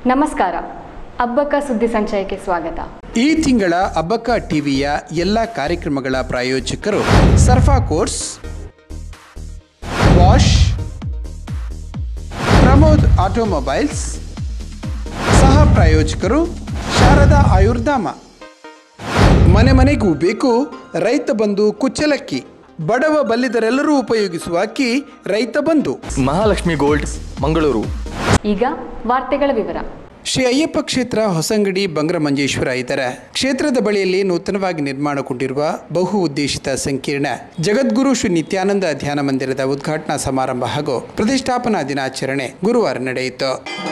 ನಮಸ್ಕಾರ ಅಬ್ಬಕ್ಕ ಸುದ್ದಿ ಸಂಚಯಕ್ಕೆ ಸ್ವಾಗತ ಈ ತಿಂಗಳ ಅಬ್ಬಕ್ಕ ಟಿವಿಯ ಎಲ್ಲ ಕಾರ್ಯಕ್ರಮಗಳ ಪ್ರಾಯೋಜಕರು ಸರ್ಫಾ ಕೋರ್ಸ್ ವಾಶ್ ಪ್ರಮೋದ್ ಆಟೋಮೊಬೈಲ್ಸ್ ಸಹ ಪ್ರಾಯೋಜಕರು ಶಾರದಾ ಆಯುರ್ಧಾಮ ಮನೆ ಮನೆಗೂ ಬೇಕು ರೈತ ಬಂಧು ಕುಚ್ಚಲಕ್ಕಿ ಬಡವ ಬಲ್ಲಿದರೆಲ್ಲರೂ ಉಪಯೋಗಿಸುವ ಅಕ್ಕಿ ರೈತ ಬಂಧು ಮಹಾಲಕ್ಷ್ಮಿ ಗೋಲ್ಡ್ ಮಂಗಳೂರು ಈಗ ವಾರ್ತೆಗಳ ವಿವರ ಶ್ರೀ ಅಯ್ಯಪ್ಪ ಕ್ಷೇತ್ರ ಹೊಸಂಗಡಿ ಬಂಗ್ರಮಂಜೇಶ್ವರ ಇತರ ಕ್ಷೇತ್ರದ ಬಳಿಯಲ್ಲಿ ನೂತನವಾಗಿ ನಿರ್ಮಾಣಗೊಂಡಿರುವ ಬಹು ಉದ್ದೇಶಿತ ಸಂಕೀರ್ಣ ಜಗದ್ಗುರು ಶ್ರೀ ನಿತ್ಯಾನಂದ ಧ್ಯಾನ ಮಂದಿರದ ಉದ್ಘಾಟನಾ ಸಮಾರಂಭ ಹಾಗೂ ಪ್ರತಿಷ್ಠಾಪನಾ ದಿನಾಚರಣೆ ಗುರುವಾರ ನಡೆಯಿತು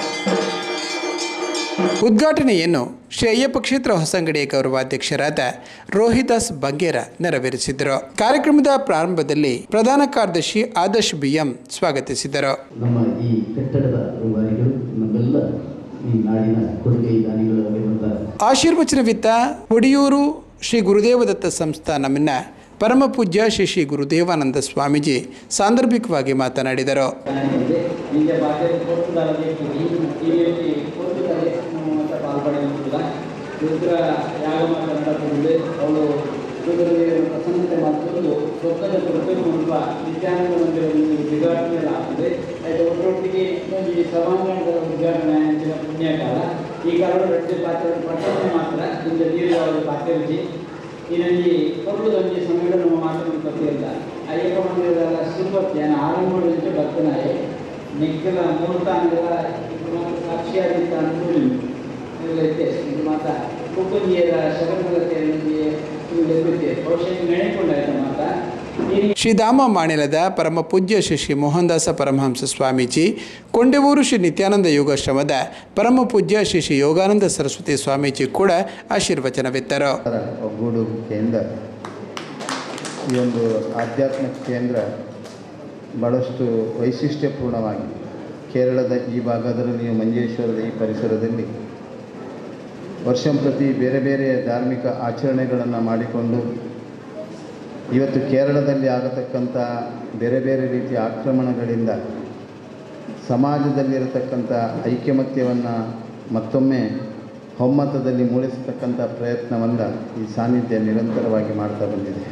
ಉದ್ಘಾಟನೆಯನ್ನು ಶ್ರೀ ಅಯ್ಯಪ್ಪ ಕ್ಷೇತ್ರ ಹೊಸಂಗಡಿಯ ಗೌರವಾಧ್ಯಕ್ಷರಾದ ರೋಹಿದಾಸ್ ಬಂಗೇರ ನೆರವೇರಿಸಿದರು ಕಾರ್ಯಕ್ರಮದ ಪ್ರಾರಂಭದಲ್ಲಿ ಪ್ರಧಾನ ಕಾರ್ಯದರ್ಶಿ ಆದರ್ಶ್ ಬಿಎಂ ಸ್ವಾಗತಿಸಿದರು ನಮ್ಮ ಈ ಕಟ್ಟಡದ ರೂವಾರಿಗಳು ನಮ್ಮೆಲ್ಲ ಈ ನಾಡಿನ ಕೊಡುಗೆ ದಾನಿಗಳು ಆಗಿರುವಂಥ ಆಶೀರ್ವಚನವಿತ್ತ ಒಡಿಯೂರು ಶ್ರೀ ಗುರುದೇವದತ್ತ ಸಂಸ್ಥಾನಮನ್ನ ಪರಮ ಪೂಜ್ಯ ಶ್ರೀ ಶ್ರೀ ಗುರುದೇವಾನಂದ ಸ್ವಾಮೀಜಿ ಸಾಂದರ್ಭಿಕವಾಗಿ ಮಾತನಾಡಿದರು ಇದೆ ಈಗ ಬಾಲ್ಯ ಕೋರ್ಸುದಾರರಿಗೆ ಈ ಟಿವಿಯಲ್ಲಿ ಕೋರ್ಸುದಾರೆ ಅಂತ ಪಾಲ್ಪಡೆಯುತ್ತಿಲ್ಲ ರುದ್ರ ಯಾಗಮ ಕನ್ನಡದಲ್ಲಿ ಅವಳು ರುದ್ರದೇವರ ಪ್ರಸನ್ನತೆ ಮಾಡಿಕೊಂಡು ಸ್ವತಃ ಪ್ರತಿಯೊಬ್ಬ ನಿತ್ಯಾನಂದ ಮಂದಿರವನ್ನು ಉದ್ಘಾಟನೆಯಾಗಿದೆ ಅದು ಒಟ್ಟೊಟ್ಟಿಗೆ ಈ ಸಭಾಂಗಣದ ಉದ್ಘಾಟನೆ ಅಂಚಿನ ಪುಣ್ಯಕಾಲ ಈ ಕಾಲ ರಡ್ಡೆ ಪಾತ್ರ ಪಟ್ಟಣೆ ಮಾತ್ರ ಇಂದ ದೀರ್ಘವಾಗಿ ಪಾತ್ರಿಸಿ ಇದರಲ್ಲಿ ಕೊರಳುದಂಜಿ ಸಮಯಗಳು ನಮ್ಮ ಮಾತನ್ನು ಗೊತ್ತಿಲ್ಲ ಅಯ್ಯಪ್ಪ ಮಂದಿರದ ಸುಬ್ಬತ್ತಿಯನ್ನು ಆರಂಭ నుంచి ಭಕ್ತನಾಯೆ ನಿಖಿಲ ಮೂರ್ತಾಂಗಲ ಸಾಕ್ಷಿಯಾದಂಥ ಅನುಕೂಲಿ ಇದರೈತೆ ಇದು ಮಾತ ಕುಕ್ಕುಂಜಿಯರ ಶಬರಿಮಲತೆಯಲ್ಲಿ ಲಭ್ಯತೆ ಬಹುಶಃ ನೆನೆಕೊಂಡಾಯ್ತು ಮಾತ ಈ ಶ್ರೀಧಾಮ ಮಾಣಿಲದ ಪರಮ ಪೂಜ್ಯ ಶ್ರೀ ಶ್ರೀ ಮೋಹನದಾಸ ಪರಮಹಂಸ ಸ್ವಾಮೀಜಿ ಕೊಂಡೆವೂರು ಶ್ರೀ ನಿತ್ಯಾನಂದ ಯೋಗಾಶ್ರಮದ ಪರಮ ಪೂಜ್ಯ ಶ್ರೀ ಶ್ರೀ ಯೋಗಾನಂದ ಸರಸ್ವತಿ ಸ್ವಾಮೀಜಿ ಕೂಡ ಆಶೀರ್ವಚನವಿತ್ತರು ಅದರ ಒಗ್ಗೂಡುವಿಕೆಯಿಂದ ಈ ಒಂದು ಆಧ್ಯಾತ್ಮಿಕ ಕೇಂದ್ರ ಭಾಳಷ್ಟು ವೈಶಿಷ್ಟ್ಯಪೂರ್ಣವಾಗಿ ಕೇರಳದ ಈ ಭಾಗದಲ್ಲಿಯೂ ಮಂಜೇಶ್ವರದ ಈ ಪರಿಸರದಲ್ಲಿ ವರ್ಷಂಪ್ರತಿ ಬೇರೆ ಬೇರೆ ಧಾರ್ಮಿಕ ಆಚರಣೆಗಳನ್ನು ಮಾಡಿಕೊಂಡು ಇವತ್ತು ಕೇರಳದಲ್ಲಿ ಆಗತಕ್ಕಂಥ ಬೇರೆ ಬೇರೆ ರೀತಿಯ ಆಕ್ರಮಣಗಳಿಂದ ಸಮಾಜದಲ್ಲಿರತಕ್ಕಂಥ ಐಕ್ಯಮತ್ಯವನ್ನು ಮತ್ತೊಮ್ಮೆ ಒಮ್ಮತದಲ್ಲಿ ಮೂಡಿಸತಕ್ಕಂಥ ಪ್ರಯತ್ನವನ್ನು ಈ ಸಾನ್ನಿಧ್ಯ ನಿರಂತರವಾಗಿ ಮಾಡ್ತಾ ಬಂದಿದೆ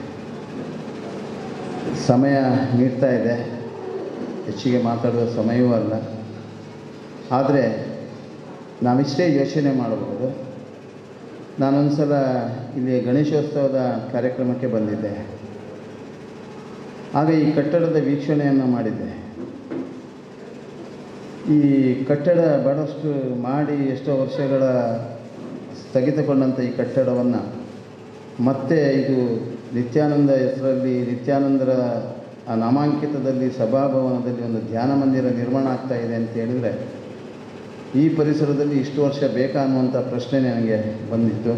ಸಮಯ ಮೀರ್ತಾ ಇದೆ ಹೆಚ್ಚಿಗೆ ಮಾತಾಡುವ ಸಮಯವೂ ಅಲ್ಲ ಆದರೆ ನಾವಿಷ್ಟೇ ಯೋಚನೆ ಮಾಡಬಹುದು ನಾನೊಂದು ಸಲ ಇಲ್ಲಿ ಗಣೇಶೋತ್ಸವದ ಕಾರ್ಯಕ್ರಮಕ್ಕೆ ಬಂದಿದ್ದೆ ಆಗ ಈ ಕಟ್ಟಡದ ವೀಕ್ಷಣೆಯನ್ನು ಮಾಡಿದ್ದೆ ಈ ಕಟ್ಟಡ ಬಹಳಷ್ಟು ಮಾಡಿ ಎಷ್ಟೋ ವರ್ಷಗಳ ಸ್ಥಗಿತಗೊಂಡಂಥ ಈ ಕಟ್ಟಡವನ್ನು ಮತ್ತೆ ಇದು ನಿತ್ಯಾನಂದ ಹೆಸರಲ್ಲಿ ನಿತ್ಯಾನಂದರ ಆ ನಾಮಾಂಕಿತದಲ್ಲಿ ಸಭಾಭವನದಲ್ಲಿ ಒಂದು ಧ್ಯಾನ ಮಂದಿರ ನಿರ್ಮಾಣ ಆಗ್ತಾ ಇದೆ ಅಂತ ಹೇಳಿದರೆ ಈ ಪರಿಸರದಲ್ಲಿ ಇಷ್ಟು ವರ್ಷ ಬೇಕಾ ಅನ್ನುವಂಥ ಪ್ರಶ್ನೆ ನನಗೆ ಬಂದಿತ್ತು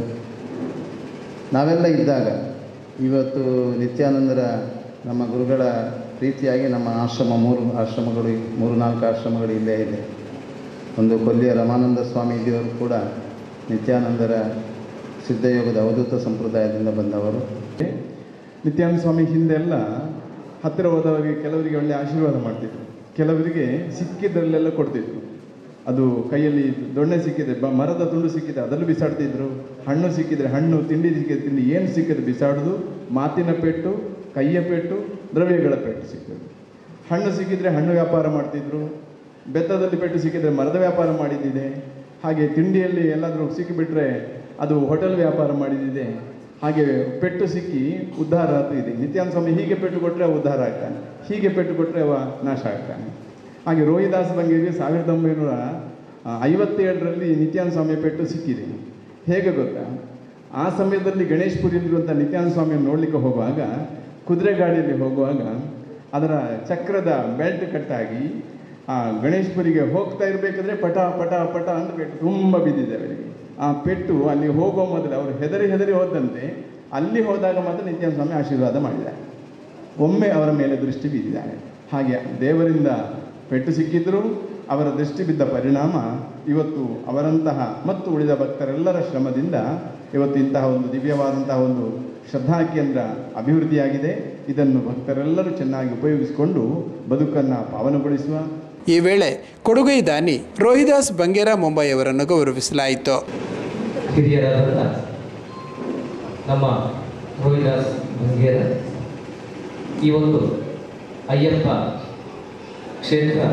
ನಾವೆಲ್ಲ ಇದ್ದಾಗ ಇವತ್ತು ನಿತ್ಯಾನಂದರ ನಮ್ಮ ಗುರುಗಳ ಪ್ರೀತಿಯಾಗಿ ನಮ್ಮ ಆಶ್ರಮ ಮೂರು ಆಶ್ರಮಗಳು ಮೂರು ನಾಲ್ಕು ಆಶ್ರಮಗಳು ಇಲ್ಲೇ ಇದೆ ಒಂದು ಕೊಲ್ಲಿಯ ರಮಾನಂದ ಸ್ವಾಮೀಜಿಯವರು ಕೂಡ ನಿತ್ಯಾನಂದರ ಸಿದ್ಧಯೋಗದ ಅವಧೂತ ಸಂಪ್ರದಾಯದಿಂದ ಬಂದವರು ನಿತ್ಯಾನಂದ ಸ್ವಾಮಿ ಹಿಂದೆಲ್ಲ ಹತ್ತಿರ ಹೋದವರಿಗೆ ಕೆಲವರಿಗೆ ಒಳ್ಳೆ ಆಶೀರ್ವಾದ ಮಾಡ್ತಿದ್ರು ಕೆಲವರಿಗೆ ಸಿಕ್ಕಿದ್ರಲ್ಲೆಲ್ಲ ಕೊಡ್ತಿದ್ರು ಅದು ಕೈಯಲ್ಲಿ ದೊಣ್ಣೆ ಸಿಕ್ಕಿದ್ರೆ ಬ ಮರದ ತುಂಡು ಸಿಕ್ಕಿದ್ರೆ ಅದನ್ನು ಬಿಸಾಡ್ತಿದ್ರು ಹಣ್ಣು ಸಿಕ್ಕಿದ್ರೆ ಹಣ್ಣು ತಿಂಡಿ ಸಿಕ್ಕಿದ್ರೆ ತಿಂಡಿ ಏನು ಸಿಕ್ಕಿದ್ರೆ ಬಿಸಾಡೋದು ಮಾತಿನ ಪೆಟ್ಟು ಕೈಯ ಪೆಟ್ಟು ದ್ರವ್ಯಗಳ ಪೆಟ್ಟು ಸಿಕ್ಕಿದ್ರು ಹಣ್ಣು ಸಿಕ್ಕಿದ್ರೆ ಹಣ್ಣು ವ್ಯಾಪಾರ ಮಾಡ್ತಿದ್ರು ಬೆತ್ತದಲ್ಲಿ ಪೆಟ್ಟು ಸಿಕ್ಕಿದ್ರೆ ಮರದ ವ್ಯಾಪಾರ ಮಾಡಿದ್ದಿದೆ ಹಾಗೆ ತಿಂಡಿಯಲ್ಲಿ ಎಲ್ಲಾದರೂ ಸಿಕ್ಕಿಬಿಟ್ರೆ ಅದು ಹೋಟೆಲ್ ವ್ಯಾಪಾರ ಮಾಡಿದ್ದಿದೆ ಹಾಗೆ ಪೆಟ್ಟು ಸಿಕ್ಕಿ ಉದ್ಧಾರ ಅದು ಇದೆ ನಿತ್ಯಾನಂದ ಸ್ವಾಮಿ ಹೀಗೆ ಪೆಟ್ಟು ಕೊಟ್ಟರೆ ಅವ ಉದ್ಧಾರ ಆಗ್ತಾನೆ ಹೀಗೆ ಪೆಟ್ಟು ಕೊಟ್ಟರೆ ಅವ ನಾಶ ಆಗ್ತಾನೆ ಹಾಗೆ ರೋಹಿದಾಸ ಬಂಗೇರಿಗೆ ಸಾವಿರದ ಒಂಬೈನೂರ ಆ, ಐವತ್ತೇಳರಲ್ಲಿ ನಿತ್ಯಾನಂದ ಸ್ವಾಮಿಯ ಪೆಟ್ಟು ಸಿಕ್ಕಿದೆ ಹೇಗೆ ಗೊತ್ತಾ ಆ ಸಮಯದಲ್ಲಿ ಗಣೇಶ್ಪುರಿಯಲ್ಲಿರುವಂಥ ನಿತ್ಯಾನಂದ ಸ್ವಾಮಿಯನ್ನು ನೋಡಲಿಕ್ಕೆ ಹೋಗುವಾಗ ಕುದುರೆ ಗಾಡಿಯಲ್ಲಿ ಹೋಗುವಾಗ ಅದರ ಚಕ್ರದ ಬೆಲ್ಟ್ ಕಟ್ಟಾಗಿ ಆ ಗಣೇಶ್ಪುರಿಗೆ ಹೋಗ್ತಾ ಇರಬೇಕಾದ್ರೆ ಪಟ ಪಟ ಪಟ ಅಂತ ಪೆಟ್ಟು ತುಂಬ ಬಿದ್ದಿದೆ ಅವರಿಗೆ ಆ ಪೆಟ್ಟು ಅಲ್ಲಿ ಹೋಗೋ ಮೊದಲು ಅವರು ಹೆದರಿ ಹೆದರಿ ಹೋದಂತೆ ಅಲ್ಲಿ ಹೋದಾಗ ಮಾತ್ರ ನಿತ್ಯಾನಂದ ಸ್ವಾಮಿ ಆಶೀರ್ವಾದ ಮಾಡಿದ್ದಾರೆ ಒಮ್ಮೆ ಅವರ ಮೇಲೆ ದೃಷ್ಟಿ ಬಿದ್ದಿದ್ದಾರೆ ಹಾಗೆ ದೇವರಿಂದ ಪೆಟ್ಟು ಸಿಕ್ಕಿದ್ರು ಅವರ ದೃಷ್ಟಿ ಬಿದ್ದ ಪರಿಣಾಮ ಇವತ್ತು ಅವರಂತಹ ಮತ್ತು ಉಳಿದ ಭಕ್ತರೆಲ್ಲರ ಶ್ರಮದಿಂದ ಇವತ್ತು ಇಂತಹ ಒಂದು ದಿವ್ಯವಾದಂತಹ ಒಂದು ಶ್ರದ್ಧಾ ಕೇಂದ್ರ ಅಭಿವೃದ್ಧಿಯಾಗಿದೆ ಇದನ್ನು ಭಕ್ತರೆಲ್ಲರೂ ಚೆನ್ನಾಗಿ ಉಪಯೋಗಿಸಿಕೊಂಡು ಬದುಕನ್ನು ಪಾವನಗೊಳಿಸುವ ಈ ವೇಳೆ ಕೊಡುಗೈ ದಾನಿ ರೋಹಿದಾಸ್ ಬಂಗೇರ ಮುಂಬೈ ಅವರನ್ನು ಗೌರವಿಸಲಾಯಿತು ಹಿರಿಯರಾದಂಥ ನಮ್ಮ ರೋಹಿದಾಸ್ ಬಂಗೇರ ಈ ಒಂದು ಅಯ್ಯಪ್ಪ ಕ್ಷೇತ್ರ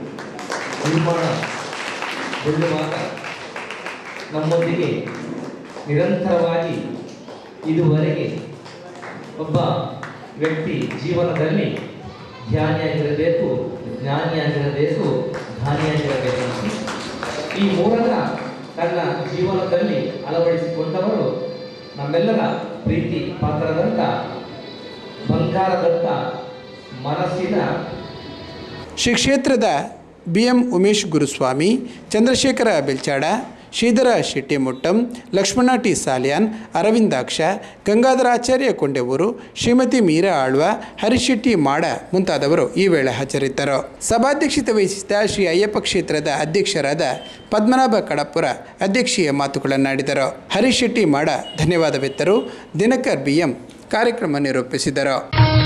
ನಿರ್ಮಾಣಗೊಳ್ಳುವಾಗ ನಮ್ಮೊಂದಿಗೆ ನಿರಂತರವಾಗಿ ಇದುವರೆಗೆ ಒಬ್ಬ ವ್ಯಕ್ತಿ ಜೀವನದಲ್ಲಿ ಧ್ಯಾನಿಯಾಗಿರಬೇಕು ಜ್ಞಾನಿಯಾಗಿರಬೇಕು ಧಾನಿಯಾಗಿರಬೇಕು ಅಂತ ಈ ಮೂರನ್ನ ತನ್ನ ಜೀವನದಲ್ಲಿ ಅಳವಡಿಸಿಕೊಂಡವರು ನಮ್ಮೆಲ್ಲರ ಪ್ರೀತಿ ಪಾತ್ರದಂತ ಬಂಗಾರದಂತ ಮನಸ್ಸಿನ ಶ್ರೀ ಕ್ಷೇತ್ರದ ಬಿ ಎಂ ಉಮೇಶ್ ಗುರುಸ್ವಾಮಿ ಚಂದ್ರಶೇಖರ ಬೆಲ್ಚಾಡ ಶ್ರೀಧರ ಶೆಟ್ಟಿಮುಟ್ಟಂ ಲಕ್ಷ್ಮಣ ಟಿ ಸಾಲ್ಯಾನ್ ಅರವಿಂದಾಕ್ಷ ಗಂಗಾಧರಾಚಾರ್ಯ ಕೊಂಡೆವರು ಶ್ರೀಮತಿ ಮೀರಾ ಆಳ್ವ ಹರಿಶೆಟ್ಟಿ ಮಾಡ ಮುಂತಾದವರು ಈ ವೇಳೆ ಹಾಜರಿದ್ದರು ಸಭಾಧ್ಯಕ್ಷತೆ ವಹಿಸಿದ ಶ್ರೀ ಅಯ್ಯಪ್ಪ ಕ್ಷೇತ್ರದ ಅಧ್ಯಕ್ಷರಾದ ಪದ್ಮನಾಭ ಕಡಪುರ ಅಧ್ಯಕ್ಷೀಯ ಮಾತುಗಳನ್ನಾಡಿದರು ಹರಿಶೆಟ್ಟಿ ಮಾಡ ಧನ್ಯವಾದವೆತ್ತರು ದಿನಕರ್ ಬಿಎಂ ಕಾರ್ಯಕ್ರಮ ನಿರೂಪಿಸಿದರು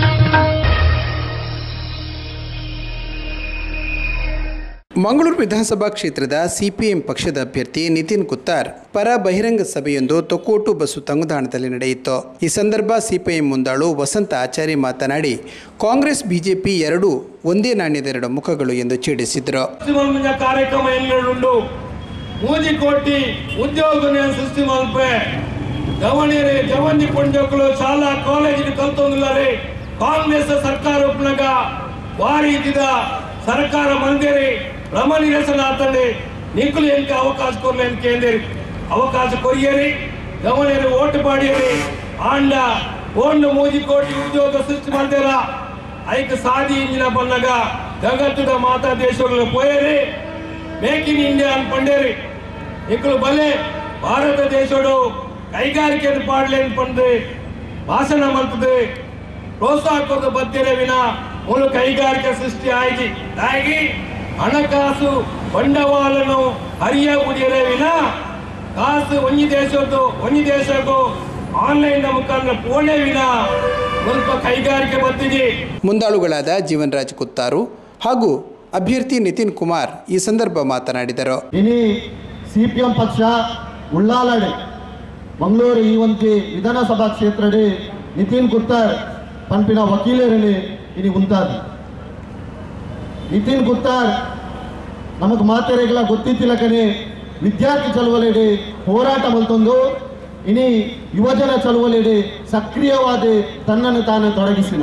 ಮಂಗಳೂರು ವಿಧಾನಸಭಾ ಕ್ಷೇತ್ರದ ಸಿಪಿಎಂ ಪಕ್ಷದ ಅಭ್ಯರ್ಥಿ ನಿತಿನ್ ಕುತ್ತಾರ್ ಪರ ಬಹಿರಂಗ ಸಭೆಯೊಂದು ತೊಕ್ಕೋಟು ಬಸ್ಸು ತಂಗುದಾಣದಲ್ಲಿ ನಡೆಯಿತು ಈ ಸಂದರ್ಭ ಸಿಪಿಎಂ ಮುಂದಾಳು ವಸಂತ ಆಚಾರ್ಯ ಮಾತನಾಡಿ ಕಾಂಗ್ರೆಸ್ ಬಿಜೆಪಿ ಎರಡೂ ಒಂದೇ ನಾಣ್ಯದೆರಡು ಮುಖಗಳು ಎಂದು ಛೇಡಿಸಿದರು సృష్టి కార్యక్రమ ఎన్నడుండు మూది కోటి ఉద్యోగుని సృష్టి మల్పే గవనేరే జవంది పుంజకులు చాలా కాలేజీలు కలుతోందులరే ಕಾಂಗ್ರೆಸ್ ಸರ್ಕಾರ ಒಪ್ಪನಾಗ ವಾರಿ ಇದ್ದಿದ ಸರ್ಕಾರ ಮಂದಿರಿ ಭ್ರಮ ನಿರಸನ ಆತಂದೆ ನಿಂಕುಲು ಎಂಕ ಅವಕಾಶ ಕೊರ್ಲೆ ಅಂತ ಕೇಂದ್ರಿ ಅವಕಾಶ ಕೊರಿಯರಿ ಗವನೇರಿ ಓಟು ಮಾಡಿಯರಿ ಆಂಡ ಒಂದು ಮೂಜಿ ಕೋಟಿ ಉದ್ಯೋಗ ಸೃಷ್ಟಿ ಮಾಡ್ತೀರ ಐಕ್ ಸಾದಿ ಇಂಜಿನ ಬಂದಾಗ ಜಗತ್ತದ ಮಾತಾ ದೇಶಗಳು ಪೋಯರಿ ಮೇಕ್ ಇನ್ ಇಂಡಿಯಾ ಅನ್ಕೊಂಡೇರಿ ಇಕ್ಕಳು ಬಲೆ ಭಾರತ ದೇಶಡು ಕೈಗಾರಿಕೆ ಪಾಡ್ಲೆ ಅನ್ಕೊಂಡ್ರಿ ಭಾಷಣ ಮಾಡ್ತದೆ ಪ್ರೋತ್ಸಾಹ ಕೊಡದು ಬರ್ತೀರ ವಿನ ಮೂಲ ಕೈಗಾರಿಕೆ ಸೃಷ್ಟಿ ಆಗಿ ಆಗಿ ಹಣಕಾಸು ಬಂಡವಾಳನು ಹರಿಯ ಉಡಿಯರೇ ವಿನ ಕಾಸು ಒಂಜಿ ದೇಶದ್ದು ಒಂಜಿ ದೇಶಕ್ಕೂ ಆನ್ಲೈನ್ ಮುಖಾಂತರ ಪೋಣೆ ವಿನ ಸ್ವಲ್ಪ ಕೈಗಾರಿಕೆ ಬರ್ತಿದೆ ಮುಂದಾಳುಗಳಾದ ಜೀವನ್ ರಾಜ್ ಕುತ್ತಾರು ಹಾಗೂ ಅಭ್ಯರ್ಥಿ ನಿತಿನ್ ಕುಮಾರ್ ಈ ಸಂದರ್ಭ ಮಾತನಾಡಿದರು ಇನಿ ಸಿ ಪಿ ಎಂ ಪಕ್ಷ ಉಳ್ಳಾಲಡೆ ಮಂಗಳೂರು ಈ ಒಂದು ವಿಧಾನಸಭಾ ಕ್ಷೇತ್ರಡೆ ನಿತಿನ್ ಕುತ್ತಾರ್ ಪಂಪಿನ ವಕೀಲರಲ್ಲಿ ಇನಿ ಉಂಟಾದ ನಿತಿನ್ ಕುತ್ತಾರ್ ನಮಗೆ ಮಾತೆರೆಗಳ ಗೊತ್ತಿತ್ತಿಲ್ಲ ಕಣೆ ವಿದ್ಯಾರ್ಥಿ ಚಳವಳಿಡೆ ಹೋರಾಟ ಮಲ್ತೊಂದು ಇನಿ ಯುವಜನ ಚಳವಳಿಡೆ ಸಕ್ರಿಯವಾದ ತನ್ನನ್ನು ತಾನು ತೊಡಗಿಸಿನ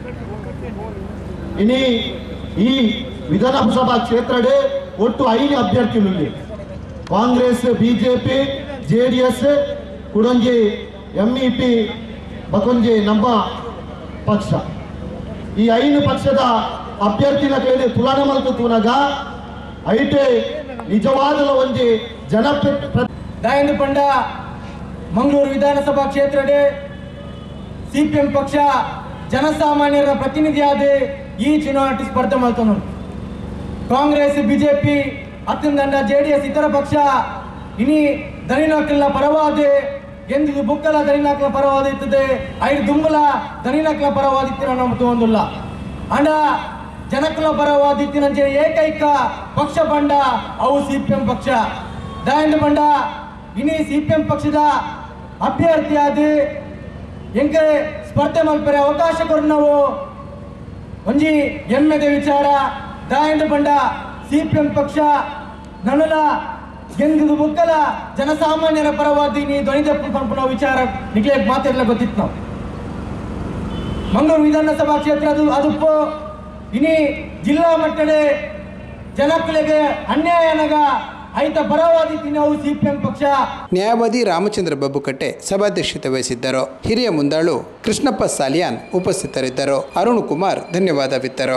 ಇನಿ ಈ ವಿಧಾನಸಭಾ ಕ್ಷೇತ್ರಡೆ ಒಟ್ಟು ಐದು ಅಭ್ಯರ್ಥಿಗಳು Congress BJP J D S ಕುಡಂಜಿ ಎಂ ಇ ಪಿ ಬಕೊಂಜಿ ನಮ್ಮ ಪಕ್ಷ ಈ ಐದು ಪಕ್ಷದ ಅಭ್ಯರ್ಥಿನ ಕೈಲಿ ತುಲನೆ ಮಲ್ತು ತೂನಗ ಐಟೆ ನಿಜವಾದ ಒಂದು ಜನಪ್ರಿಯ ದಾಯಂದು ಪಂಡ ಮಂಗಳೂರು ವಿಧಾನಸಭಾ ಕ್ಷೇತ್ರಡೆ ಸಿಪಿಎಂ ಪಕ್ಷ ಜನಸಾಮಾನ್ಯರ ಪ್ರತಿನಿಧಿಯಾದ ಈ ಚುನಾವಣೆ ಸ್ಪರ್ಧೆ ಮಾಡ್ತಾನು ಕಾಂಗ್ರೆಸ್ ಬಿಜೆಪಿ ಅತ್ತಂದಂಡ ಜೆ ಡಿ ಎಸ್ ಇತರ ಪಕ್ಷ ಇನಿ ದನಿನಾಕಲ್ನ ಪರವಾದ ಎಂದು ಬುಕ್ಕಲ ದನಿನಾಕಲ ಪರವಾದ ಇರ್ತದೆ ಐದು ದುಂಬಲ ದನಿನಾಕಲ ಪರವಾದಿತ್ತಿನ ನಮ್ಮ ಒಂದಿಲ್ಲ ಅಂಡ ಜನಕಲ ಪರವಾದಿತ್ತಿನ ಏಕೈಕ ಪಕ್ಷ ಬಂಡ ಅವು ಸಿಪಿಎಂ ಪಕ್ಷ ದಾಯಂದು ಬಂಡ ಇನಿ ಸಿಪಿಎಂ ಪಕ್ಷದ ಅಭ್ಯರ್ಥಿಯಾದ ಎಂಕೆ ಸ್ಪರ್ಧೆ ಮಲ್ಪರೆ ಅವಕಾಶ ಕೊಡು ನಾವು ಒಂಜಿ ಹೆಮ್ಮೆದ ವಿಚಾರ ದಾಯಂದು ಬಂಡ ಸಿಪಿಎಂ ಪಕ್ಷ ನನ್ನಲ ಗೆಂದು ಮುಕ್ಕಲ ಜನಸಾಮಾನ್ಯರ ಪರವಾದಿ ನೀ ಧ್ವನಿದಪ್ಪು ಪಂಪನ ವಿಚಾರ ನಿಕ್ಲೆ ಮಾತಾಡಲ ಗೊತ್ತಿತ್ತು ನಾವು ಮಂಗಳೂರು ವಿಧಾನಸಭಾ ಕ್ಷೇತ್ರ ಅದು ಅದಪ್ಪು ಇನಿ ಜಿಲ್ಲಾ ಮಟ್ಟಡೆ ಜನಕ್ಕಳಿಗೆ ಅನ್ಯಾಯನಗ ಐತ ಪರವಾದಿ ನಾವು ಸಿಪಿಎಂ ಪಕ್ಷ ನ್ಯಾಯವಾದಿ ರಾಮಚಂದ್ರ ಬಬ್ಬುಕಟ್ಟೆ ಸಭಾಧ್ಯಕ್ಷತೆ ವಹಿಸಿದ್ದರು ಹಿರಿಯ ಮುಂದಾಳು ಕೃಷ್ಣಪ್ಪ ಸಾಲಿಯಾನ್ ಉಪಸ್ಥಿತರಿದ್ದರು ಅರುಣ್ ಕುಮಾರ್ ಧನ್ಯವಾದವಿತ್ತರು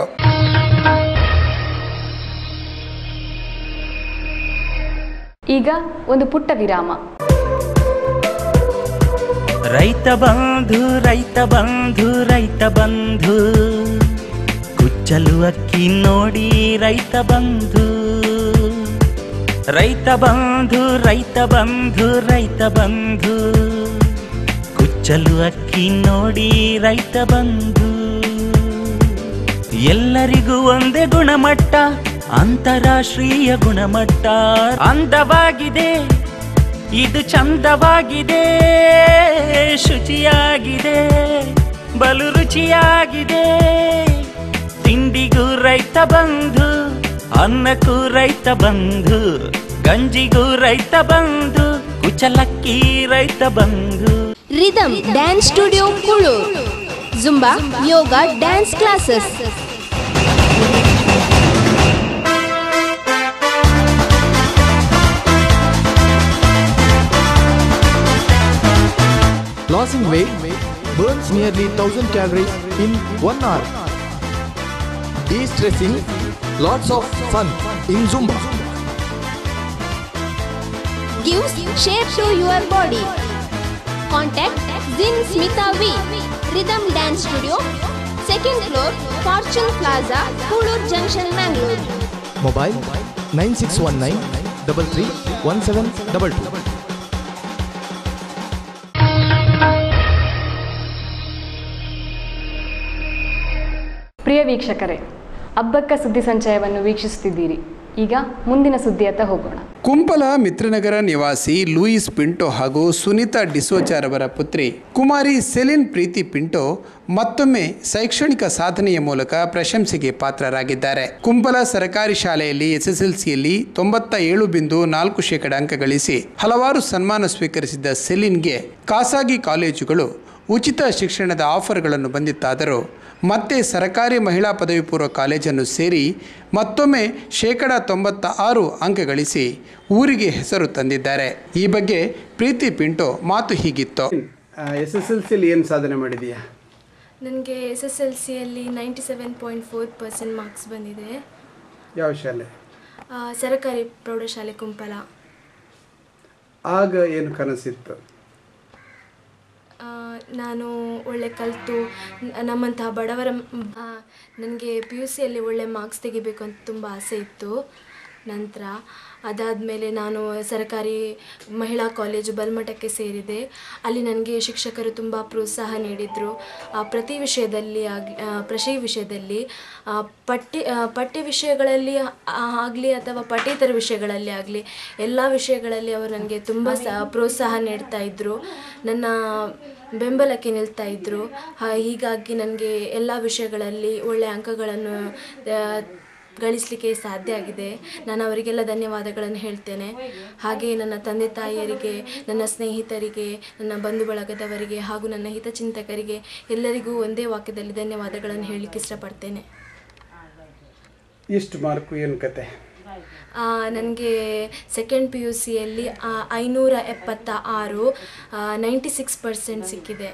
ಈಗ ಒಂದು ಪುಟ್ಟ ವಿರಾಮ ರೈತ ಬಂಧು ರೈತ ಬಂಧು ರೈತ ಬಂಧು ಕುಚ್ಚಲು ಅಕ್ಕಿ ನೋಡಿ ರೈತ ಬಂಧು ರೈತ ಬಂಧು ರೈತ ಬಂಧು ರೈತ ಬಂಧು ಕುಚ್ಚಲು ಅಕ್ಕಿ ನೋಡಿ ರೈತ ಬಂಧು ಎಲ್ಲರಿಗೂ ಒಂದೇ ಗುಣಮಟ್ಟ ಅಂತಾರಾಷ್ಟ್ರೀಯ ಗುಣಮಟ್ಟ ಅಂದವಾಗಿದೆ ಇದು ಚಂದವಾಗಿದೆ ಶುಚಿಯಾಗಿದೆ ಬಲು ರುಚಿಯಾಗಿದೆ ತಿಂಡಿಗೂ ರೈತ ಬಂಧು ಅನ್ನಕ್ಕೂ ರೈತ ಬಂಧು ಗಂಜಿಗೂ ರೈತ ಬಂಧು ಕುಚಲಕ್ಕಿ ರೈತ ಬಂಧು rhythm dance studio Kulur zumba yoga dance classes Losing weight burns nearly 1000 calories in 1 hour. De-stressing, lots of fun in Zumba. gives shape to your body. Contact Zin Smita V. Rhythm Dance Studio, second floor, Fortune Plaza, Kulur Junction, Mangalore. Mobile 9619 33 1722. ಪ್ರಿಯ ವೀಕ್ಷಕರೇ ಹಬ್ಬಕ್ಕ ಸುದ್ದಿ ಸಂಚಯವನ್ನು ವೀಕ್ಷಿಸುತ್ತಿದ್ದೀರಿ ಈಗ ಮುಂದಿನ ಸುದ್ದಿಯತ್ತ ಹೋಗೋಣ ಕುಂಪಲ ಮಿತ್ರನಗರ ನಿವಾಸಿ Louis Pinto ಹಾಗೂ ಸುನೀತಾ ಡಿಸೋಚಾರವರ ಪುತ್ರಿ ಕುಮಾರಿ ಸೆಲಿನ್ ಪ್ರೀತಿ ಪಿಂಟೋ ಮತ್ತೊಮ್ಮೆ ಶೈಕ್ಷಣಿಕ ಸಾಧನೆಯ ಮೂಲಕ ಪ್ರಶಂಸೆಗೆ ಪಾತ್ರರಾಗಿದ್ದಾರೆ ಕುಂಪಲ ಸರ್ಕಾರಿ ಶಾಲೆಯಲ್ಲಿ ಎಸ್ಎಸ್ಎಲ್ಸಿಯಲ್ಲಿ ತೊಂಬತ್ತ ಏಳು ಬಿಂದು ನಾಲ್ಕು ಶೇಕಡ ಅಂಕ ಗಳಿಸಿ ಹಲವಾರು ಸನ್ಮಾನ ಸ್ವೀಕರಿಸಿದ್ದ ಸೆಲಿನ್ಗೆ ಖಾಸಗಿ ಕಾಲೇಜುಗಳು ಉಚಿತ ಶಿಕ್ಷಣದ ಆಫರ್ಗಳನ್ನು ಬಂದಿತ್ತಾದರೂ ಮತ್ತೆ ಸರ್ಕಾರಿ ಮಹಿಳಾ ಪದವಿ ಪೂರ್ವ ಕಾಲೇಜನ್ನು ಸೇರಿ ಮತ್ತೊಮ್ಮೆ ಶೇಕಡ ತೊಂಬತ್ತ ಆರು ಅಂಕ ಗಳಿಸಿ ಊರಿಗೆ ಹೆಸರು ತಂದಿದ್ದಾರೆ ಈ ಬಗ್ಗೆ ಪ್ರೀತಿ ಪಿಂಟೋ ಮಾತು ಹೀಗಿತ್ತು ಎಸ್ ಎಸ್ ಎಲ್ ಸಿಲಿ ಏನು ಸಾಧನೆ ಮಾಡಿದೀಯಾ ನನಗೆ ಎಸ್ ಎಸ್ ಎಲ್ ಸಿಯಲ್ಲಿ ninety seven point four percent marks ಬಂದಿದೆ ಯಾವ ಶಾಲೆ ಆ, ಸರಕಾರಿ ಪ್ರೌಢಶಾಲೆ ಕುಂಪಲ ಆಗ ಏನು ಕನಸಿತ್ತು ಆ, ನಾನು ಒಳ್ಳೆ ಕಲಿತು ನಮ್ಮಂತಹ ಬಡವರ ನನಗೆ ಪಿ ಯು ಸಿಯಲ್ಲಿ ಒಳ್ಳೆ ಮಾರ್ಕ್ಸ್ ತೆಗಿಬೇಕು ಅಂತ ತುಂಬ ಆಸೆ ಇತ್ತು ನಂತರ ಅದಾದಮೇಲೆ ನಾನು ಸರ್ಕಾರಿ ಮಹಿಳಾ ಕಾಲೇಜು ಬಲ್ಮಠಕ್ಕೆ ಸೇರಿದೆ ಅಲ್ಲಿ ನನಗೆ ಶಿಕ್ಷಕರು ತುಂಬ ಪ್ರೋತ್ಸಾಹ ನೀಡಿದರು ಆ, ಪ್ರತಿ ವಿಷಯದಲ್ಲಿ ಆಗಿ ಪ್ರತಿ ವಿಷಯದಲ್ಲಿ ಆ, ಪಠ್ಯ ಆ, ಪಠ್ಯ ವಿಷಯಗಳಲ್ಲಿ ಆಗಲಿ ಅಥವಾ ಪಠ್ಯೇತರ ವಿಷಯಗಳಲ್ಲಿ ಆಗಲಿ ಎಲ್ಲ ವಿಷಯಗಳಲ್ಲಿ ಅವರು ನನಗೆ ತುಂಬ ಸಹ ಪ್ರೋತ್ಸಾಹ ನೀಡ್ತಾ ಇದ್ದರು ನನ್ನ ಬೆಂಬಲಕ್ಕೆ ನಿಲ್ತಾ ಇದ್ದರು ಹೀಗಾಗಿ ನನಗೆ ಎಲ್ಲ ವಿಷಯಗಳಲ್ಲಿ ಒಳ್ಳೆಯ ಅಂಕಗಳನ್ನು ಆ, ಗಳಿಸಲಿಕ್ಕೆ ಸಾಧ್ಯ ಆಗಿದೆ ನಾನು ಅವರಿಗೆಲ್ಲ ಧನ್ಯವಾದಗಳನ್ನು ಹೇಳ್ತೇನೆ ಹಾಗೆ ನನ್ನ ತಂದೆ ತಾಯಿಯರಿಗೆ ನನ್ನ ಸ್ನೇಹಿತರಿಗೆ ನನ್ನ ಬಂಧು ಬಳಗದವರಿಗೆ ಹಾಗೂ ನನ್ನ ಹಿತಚಿಂತಕರಿಗೆ ಎಲ್ಲರಿಗೂ ಒಂದೇ ವಾಕ್ಯದಲ್ಲಿ ಧನ್ಯವಾದಗಳನ್ನು ಹೇಳಲಿಕ್ಕೆ ಇಷ್ಟಪಡ್ತೇನೆ ಇಷ್ಟು ಮಾರ್ಕು ಏನು ಕತೆ ನನಗೆ ಸೆಕೆಂಡ್ ಪಿ ಯು ಸಿಯಲ್ಲಿ ಐನೂರ ಎಪ್ಪತ್ತ ಆರು ನೈಂಟಿ ಸಿಕ್ಸ್ ಪರ್ಸೆಂಟ್ ಸಿಕ್ಕಿದೆ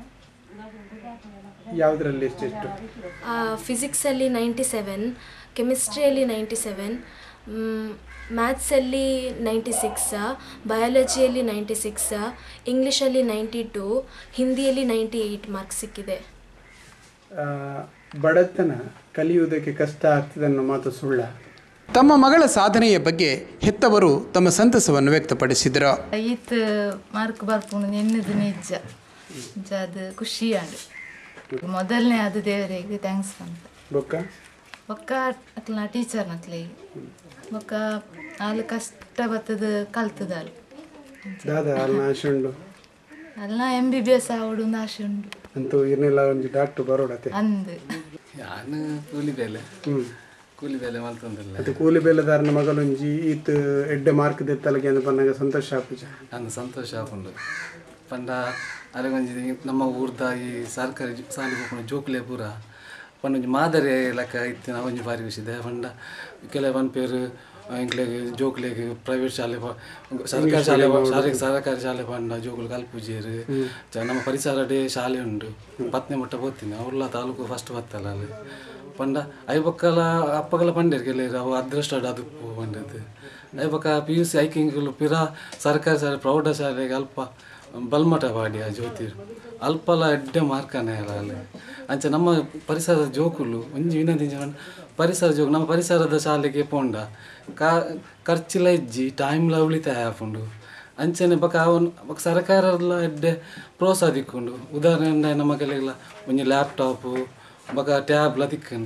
ಯಾವುದರಲ್ಲಿ ಎಷ್ಟೆಷ್ಟು ಫಿಸಿಕ್ಸಲ್ಲಿ ನೈಂಟಿ ಸೆವೆನ್ ಕೆಮಿಸ್ಟ್ರಿಯಲ್ಲಿ ನೈಂಟಿ ಸೆವೆನ್ ಮ್ಯಾಥ್ಸಲ್ಲಿ ನೈಂಟಿ ಸಿಕ್ಸ್ ಬಯಾಲಜಿಯಲ್ಲಿ ನೈಂಟಿ ಸಿಕ್ಸ್ ಇಂಗ್ಲೀಷಲ್ಲಿ ನೈಂಟಿ ಟು ಹಿಂದಿಯಲ್ಲಿ ನೈಂಟಿ ಏಯ್ಟ್ ಮಾರ್ಕ್ಸ್ ಸಿಕ್ಕಿದೆ ಆ, ಬಡತನ ಕಲಿಯುವುದಕ್ಕೆ ಕಷ್ಟ ಆಗ್ತದೆ ಅನ್ನೋ ಮಾತು ಸುಳ್ಳ ತಮ್ಮ ಮಗಳ ಸಾಧನೆಯ ಬಗ್ಗೆ ಹೆತ್ತವರು ತಮ್ಮ ಸಂತಸವನ್ನು ವ್ಯಕ್ತಪಡಿಸಿದರು ಈತ್ ಮಾರ್ಕ್ ಬರ್ಪುಂಡು ಎನ್ನದು ನಿಜ ನಿಜ ಅದು ಖುಷಿ ಆಡು ಮೊದಲನೇ ಅದು ದೇವರಿಗೆ ಥ್ಯಾಂಕ್ಸ್ ಅಂತ ಬೊಕ್ಕ ಬೊಕ್ಕ ಅಕ್ಲ ಟೀಚರ್ ನಕ್ಲೆ ಬೊಕ್ಕ ಅಲ್ಲಿ ಕಷ್ಟ ಬರ್ತದ ಕಲ್ತದ ಅಲ್ಲಿ ದಾದ ಅಲ್ಲ ಆಶೆ ಉಂಡು ಅಲ್ಲ ಎಂ ಬಿ ಬಿ ಎಸ್ ಆವಡು ಒಂದು ಆಸೆ ಉಂಟು ಅಂತೂ ಇನ್ನೆಲ್ಲ ಒಂದು ಡಾಕ್ಟರ್ ಬರೋಡತೆ ಅಂದು ನಾನು ಕೂಲಿ ಬೇಲೆ ಹ್ಮ್ ಕೂಲಿ ಬೇಲೆ ಮಲ್ತೊಂದಿಲ್ಲ ಅದು ಕೂಲಿ ಬೇಲೆದಾರನ ಮಗಳೊಂಜಿ ಈತ್ ಎಡ್ಡೆ ಮಾರ್ಕ್ ದೆತ್ತಲಗೆ ಅಂತ ಬಂದಾಗ ಸಂತೋಷ ಆಪುಜ ನಾನು ಸಂತೋಷ ಆಪುಂಡು ಪಂಡ ಅರೆಗೊಂಜಿ ನಮ್ಮ ಊರ್ದ ಈ ಸರ್ಕಾರಿ ಜೊ- ಸಾಲಿ ಹೋಗ್ಕೊಂಡು ಜೋಕ್ಲೆ ಪೂರ ಪಂಡ ಮಾದರಿ ಲೆಕ್ಕ ಇತ್ತಿನ ಒಂಜಿ ಬಾರಿ ವಿಷಯ ಪಂಡ ಕೆಲವು ಒಂದು ಪೇರು ಇಂಕ್ಲೆಗ್ ಜೋಕ್ಲೆಗ್ ಪ್ರೈವೇಟ್ ಶಾಲೆ ಪ- ಸರ್ಕಾರಿ ಶಾಲೆ ಪ- ಶಾಲೆ ಸರ್ಕಾರಿ ಶಾಲೆ ಪಂಡ ಜೋಕುಲು ಕಲ್ಪುಜೇರು ಚ- ನಮ್ಮ ಪರಿಸರ ಡೇ ಶಾಲೆ ಉಂಡು ಪತ್ನಿ ಮುಟ್ಟ ಹೋಗ್ತೀನಿ ಅವ್ರಲ್ಲ ತಾಲೂಕು ಫಸ್ಟ್ ಬತ್ತಲ್ಲ ಅಲ್ಲಿ ಪಂಡ ಐಬಕ್ಕಲ ಅಪ್ಪಗಲ ಪಂಡೇರು ಕೆಲವರು ಅವು ಅದೃಷ್ಟ ಅದು ಪಂಡದು ಐಬಕ್ಕ ಪಿ ಯು ಸಿ ಐಕಿಂಗ್ಲು ಪಿರ ಸರ್ಕಾರಿ ಶಾಲೆ ಪ್ರೌಢಶಾಲೆಗೆ ಅಲ್ಪ ಬಲ್ಮಠ ಬಾಡಿ ಆ ಜ್ಯೋತಿ ಅಲ್ಪಲ ಎಡ್ಡೆ ಮಾರ್ಕನೆ ಅಲ್ಲ ಅಲ್ಲಿ ಅಂಚೆ ನಮ್ಮ ಪರಿಸರದ ಜೋಕುಲು ಒಂಜಿ ವಿನಂತಿ ಇಂಚ ಪರಿಸರ ಜೋಕು ನಮ್ಮ ಪರಿಸರದ ಶಾಲೆಗೆ ಪೋಂಡ ಕಾ ಖರ್ಚಿಲ ಇಜ್ಜಿ ಟೈಮ್ಲ ಉಳಿತಾಯ ಆಪುಂಡು ಅಂಚನೆ ಬಕ ಅವನ್ ಬಕ ಸರ್ಕಾರಲ್ಲ ಎಡ್ಡೆ ಪ್ರೋತ್ಸಾಹ ದಿಕ್ಕೊಂಡು ಉದಾಹರಣೆ ನಮ್ಮ ಕೆಲವೆಲ್ಲ ಒಂಜಿ ಲ್ಯಾಪ್ಟಾಪು ಬಕ ಟ್ಯಾಬ್ಲ ತಿಕ್ಕಂಡು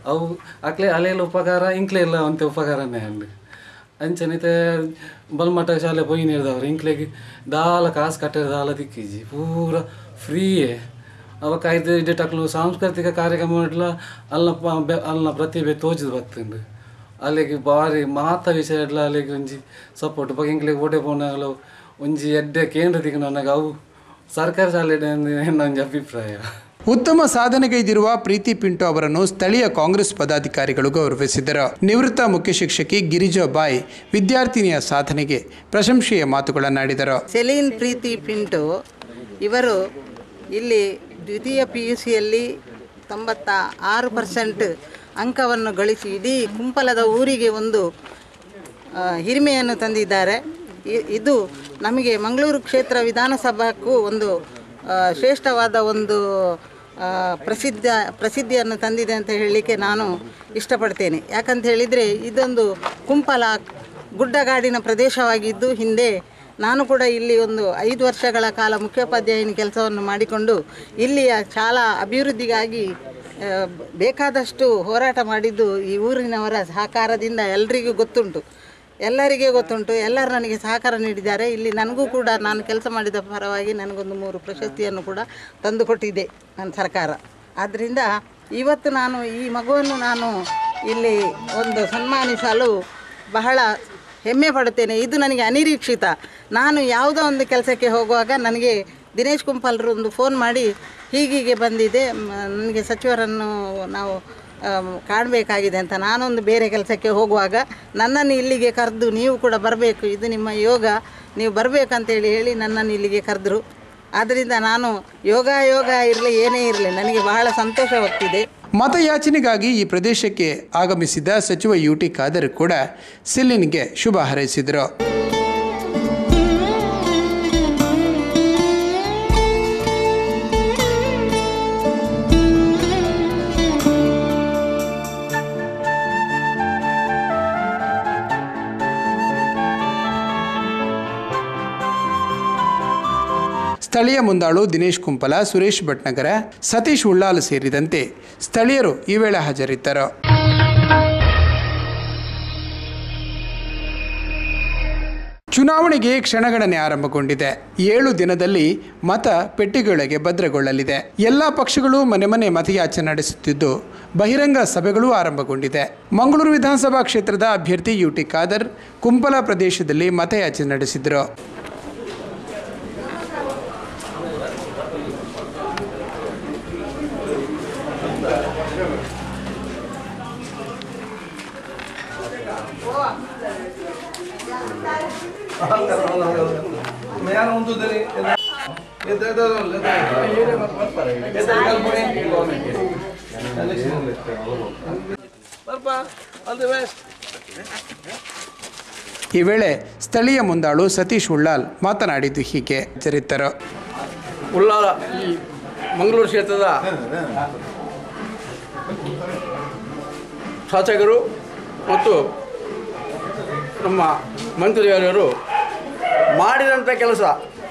ಅವು ಅಕ್ಲೆ ಅಲೆಲ್ಲ ಉಪಕಾರ ಇಂಕ್ಲೆ ಎಲ್ಲ ಅಂತೆ ಉಪಕಾರನೇ ಅಂಡು ಅಂಚನಿತೆ ಬಲ್ಮಠ ಶಾಲೆ ಪೊಯ್ ನೀಡಿದವ್ರು ಇಂಕ್ಲೆಗೆ ದಾಲ ಕಾಸು ಕಟ್ಟರೆ ದಾಲ ದಿಕ್ಕಿಜಿ ಪೂರ ಫ್ರೀಯೇ ಅವಕ್ಕೆ ಐದು ಇಡ್ಡಟಕ್ಲು ಸಾಂಸ್ಕೃತಿಕ ಕಾರ್ಯಕ್ರಮ ಇಡ್ಲ ಅಲ್ಲ ಪ- ಬೆ- ಅಲ್ಲ ಪ್ರತಿಭೆ ತೋಜದು ಬರ್ತುಂಡು ಅಲ್ಲಿಗೆ ಬಾರಿ ಮಹತ್ವ ವಿಷಯ ಇಡ್ಲ ಅಲ್ಲಿಗೆ ಒಂಜಿ ಸಪೋರ್ಟ್ ಬಗ್ಗೆ ಇಂಕ್ಲೆಗೆ ಓಟೆ ಪೋನಾಗಲು ಒಂಜಿ ಎಡ್ಡೆ ಕೇಂದ್ರ ದಿಕ್ಕ ನನಗೆ ಅವು ಸರ್ಕಾರಿ ಶಾಲೆ ಎನ್ನ ಒಂಜಿ ಅಭಿಪ್ರಾಯ ಉತ್ತಮ ಸಾಧನೆಗೈದಿರುವ ಪ್ರೀತಿ ಪಿಂಟೋ ಅವರನ್ನು ಸ್ಥಳೀಯ ಕಾಂಗ್ರೆಸ್ ಪದಾಧಿಕಾರಿಗಳು ಗೌರವಿಸಿದರು ನಿವೃತ್ತ ಮುಖ್ಯ ಶಿಕ್ಷಕಿ ಗಿರಿಜಾ ಬಾಯ್ ವಿದ್ಯಾರ್ಥಿನಿಯ ಸಾಧನೆಗೆ ಪ್ರಶಂಸೆಯ ಮಾತುಗಳನ್ನಾಡಿದರು ಸೆಲೀನ್ ಪ್ರೀತಿ ಪಿಂಟು ಇವರು ಇಲ್ಲಿ ದ್ವಿತೀಯ ಪಿ ಯು ಸಿಯಲ್ಲಿ ತೊಂಬತ್ತ ಆರು ಪರ್ಸೆಂಟ್ ಅಂಕವನ್ನು ಗಳಿಸಿ ಇಡೀ ಕುಂಪಲದ ಊರಿಗೆ ಒಂದು ಆ, ಹಿರಿಮೆಯನ್ನು ತಂದಿದ್ದಾರೆ ಇ- ಇದು ನಮಗೆ ಮಂಗಳೂರು ಕ್ಷೇತ್ರ ವಿಧಾನಸಭಾಕ್ಕೂ ಒಂದು ಆ, ಶ್ರೇಷ್ಠವಾದ ಒಂದು ಆ, ಪ್ರಸಿದ್ಧ ಪ್ರಸಿದ್ಧಿಯನ್ನು ತಂದಿದೆ ಅಂತ ಹೇಳಲಿಕ್ಕೆ ನಾನು ಇಷ್ಟಪಡ್ತೇನೆ ಯಾಕಂತ ಹೇಳಿದರೆ ಇದೊಂದು ಕುಂಪಲ ಗುಡ್ಡಗಾಡಿನ ಪ್ರದೇಶವಾಗಿದ್ದು ಹಿಂದೆ ನಾನು ಕೂಡ ಇಲ್ಲಿ ಒಂದು ಐದು ವರ್ಷಗಳ ಕಾಲ ಮುಖ್ಯೋಪಾಧ್ಯಾಯಿನಿ ಕೆಲಸವನ್ನು ಮಾಡಿಕೊಂಡು ಇಲ್ಲಿಯ ಶಾಲಾ ಅಭಿವೃದ್ಧಿಗಾಗಿ ಆ, ಬೇಕಾದಷ್ಟು ಹೋರಾಟ ಮಾಡಿದ್ದು ಈ ಊರಿನವರ ಸಹಕಾರದಿಂದ ಎಲ್ರಿಗೂ ಗೊತ್ತುಂಟು ಎಲ್ಲರಿಗೆ ಗೊತ್ತುಂಟು ಎಲ್ಲರೂ ನನಗೆ ಸಹಕಾರ ನೀಡಿದ್ದಾರೆ ಇಲ್ಲಿ ನನಗೂ ಕೂಡ ನಾನು ಕೆಲಸ ಮಾಡಿದ ಪರವಾಗಿ ನನಗೊಂದು ಮೂರು ಪ್ರಶಸ್ತಿಯನ್ನು ಕೂಡ ತಂದುಕೊಟ್ಟಿದೆ ನನ್ನ ಸರ್ಕಾರ ಆದ್ದರಿಂದ ಇವತ್ತು ನಾನು ಈ ಮಗುವನ್ನು ನಾನು ಇಲ್ಲಿ ಒಂದು ಸನ್ಮಾನಿಸಲು ಬಹಳ ಹೆಮ್ಮೆ ಪಡುತ್ತೇನೆ ಇದು ನನಗೆ ಅನಿರೀಕ್ಷಿತ ನಾನು ಯಾವುದೋ ಒಂದು ಕೆಲಸಕ್ಕೆ ಹೋಗುವಾಗ ನನಗೆ ದಿನೇಶ್ ಕುಂಪಲ್ರು ಒಂದು ಫೋನ್ ಮಾಡಿ ಹೀಗೀಗೆ ಬಂದಿದೆ ಮ, ನನಗೆ ಸಚಿವರನ್ನು ನಾವು ಆಮ್, ಕಾಣಬೇಕಾಗಿದೆ ಅಂತ ನಾನೊಂದು ಬೇರೆ ಕೆಲಸಕ್ಕೆ ಹೋಗುವಾಗ ನನ್ನನ್ನು ಇಲ್ಲಿಗೆ ಕರೆದು ನೀವು ಕೂಡ ಬರಬೇಕು ಇದು ನಿಮ್ಮ ಯೋಗ ನೀವು ಬರಬೇಕಂತೇಳಿ ಹೇಳಿ ನನ್ನನ್ನು ಇಲ್ಲಿಗೆ ಕರೆದ್ರು ಆದ್ದರಿಂದ ನಾನು ಯೋಗ ಯೋಗ ಇರಲಿ ಏನೇ ಇರಲಿ ನನಗೆ ಬಹಳ ಸಂತೋಷವಾಗ್ತಿದೆ ಮತಯಾಚನೆಗಾಗಿ ಈ ಪ್ರದೇಶಕ್ಕೆ ಆಗಮಿಸಿದ ಸಚಿವ ಯು ಟಿ ಖಾದರ್ ಕೂಡ ಸಿಲ್ಲಿನ್ಗೆ ಶುಭ ಹಾರೈಸಿದರು ಸ್ಥಳೀಯ ಮುಂದಾಳು ದಿನೇಶ್ ಕುಂಪಲ ಸುರೇಶ್ ಭಟ್ನಗರ ಸತೀಶ್ ಉಳ್ಳಾಲ್ ಸೇರಿದಂತೆ ಸ್ಥಳೀಯರು ಈ ವೇಳೆ ಹಾಜರಿದ್ದರು ಚುನಾವಣೆಗೆ ಕ್ಷಣಗಣನೆ ಆರಂಭಗೊಂಡಿದೆ ಏಳು ದಿನದಲ್ಲಿ ಮತ ಪೆಟ್ಟಿಗೆಯೊಳಗೆ ಭದ್ರಗೊಳ್ಳಲಿದೆ ಎಲ್ಲ ಪಕ್ಷಗಳು ಮನೆ ಮನೆ ಮತಯಾಚನೆ ನಡೆಸುತ್ತಿದ್ದು ಬಹಿರಂಗ ಸಭೆಗಳು ಆರಂಭಗೊಂಡಿದೆ ಮಂಗಳೂರು ವಿಧಾನಸಭಾ ಕ್ಷೇತ್ರದ ಅಭ್ಯರ್ಥಿ ಯು ಟಿ ಖಾದರ್ ಕುಂಪಲ ಪ್ರದೇಶದಲ್ಲಿ ಮತಯಾಚನೆ ನಡೆಸಿದರು ಈ ವೇಳೆ ಸ್ಥಳೀಯ ಮುಂದಾಳು ಸತೀಶ್ ಉಳ್ಳಾಲ್ ಮಾತನಾಡಿದ್ದು ಹೀಗೆ ಜರಿತರು ಉಳ್ಳಾಲ ಈ ಮಂಗಳೂರು ಕ್ಷೇತ್ರದ ಶಾಸಕರು ಮತ್ತು ನಮ್ಮ ಮಂತ್ರಿಯವರವರು ಮಾಡಿದಂಥ ಕೆಲಸ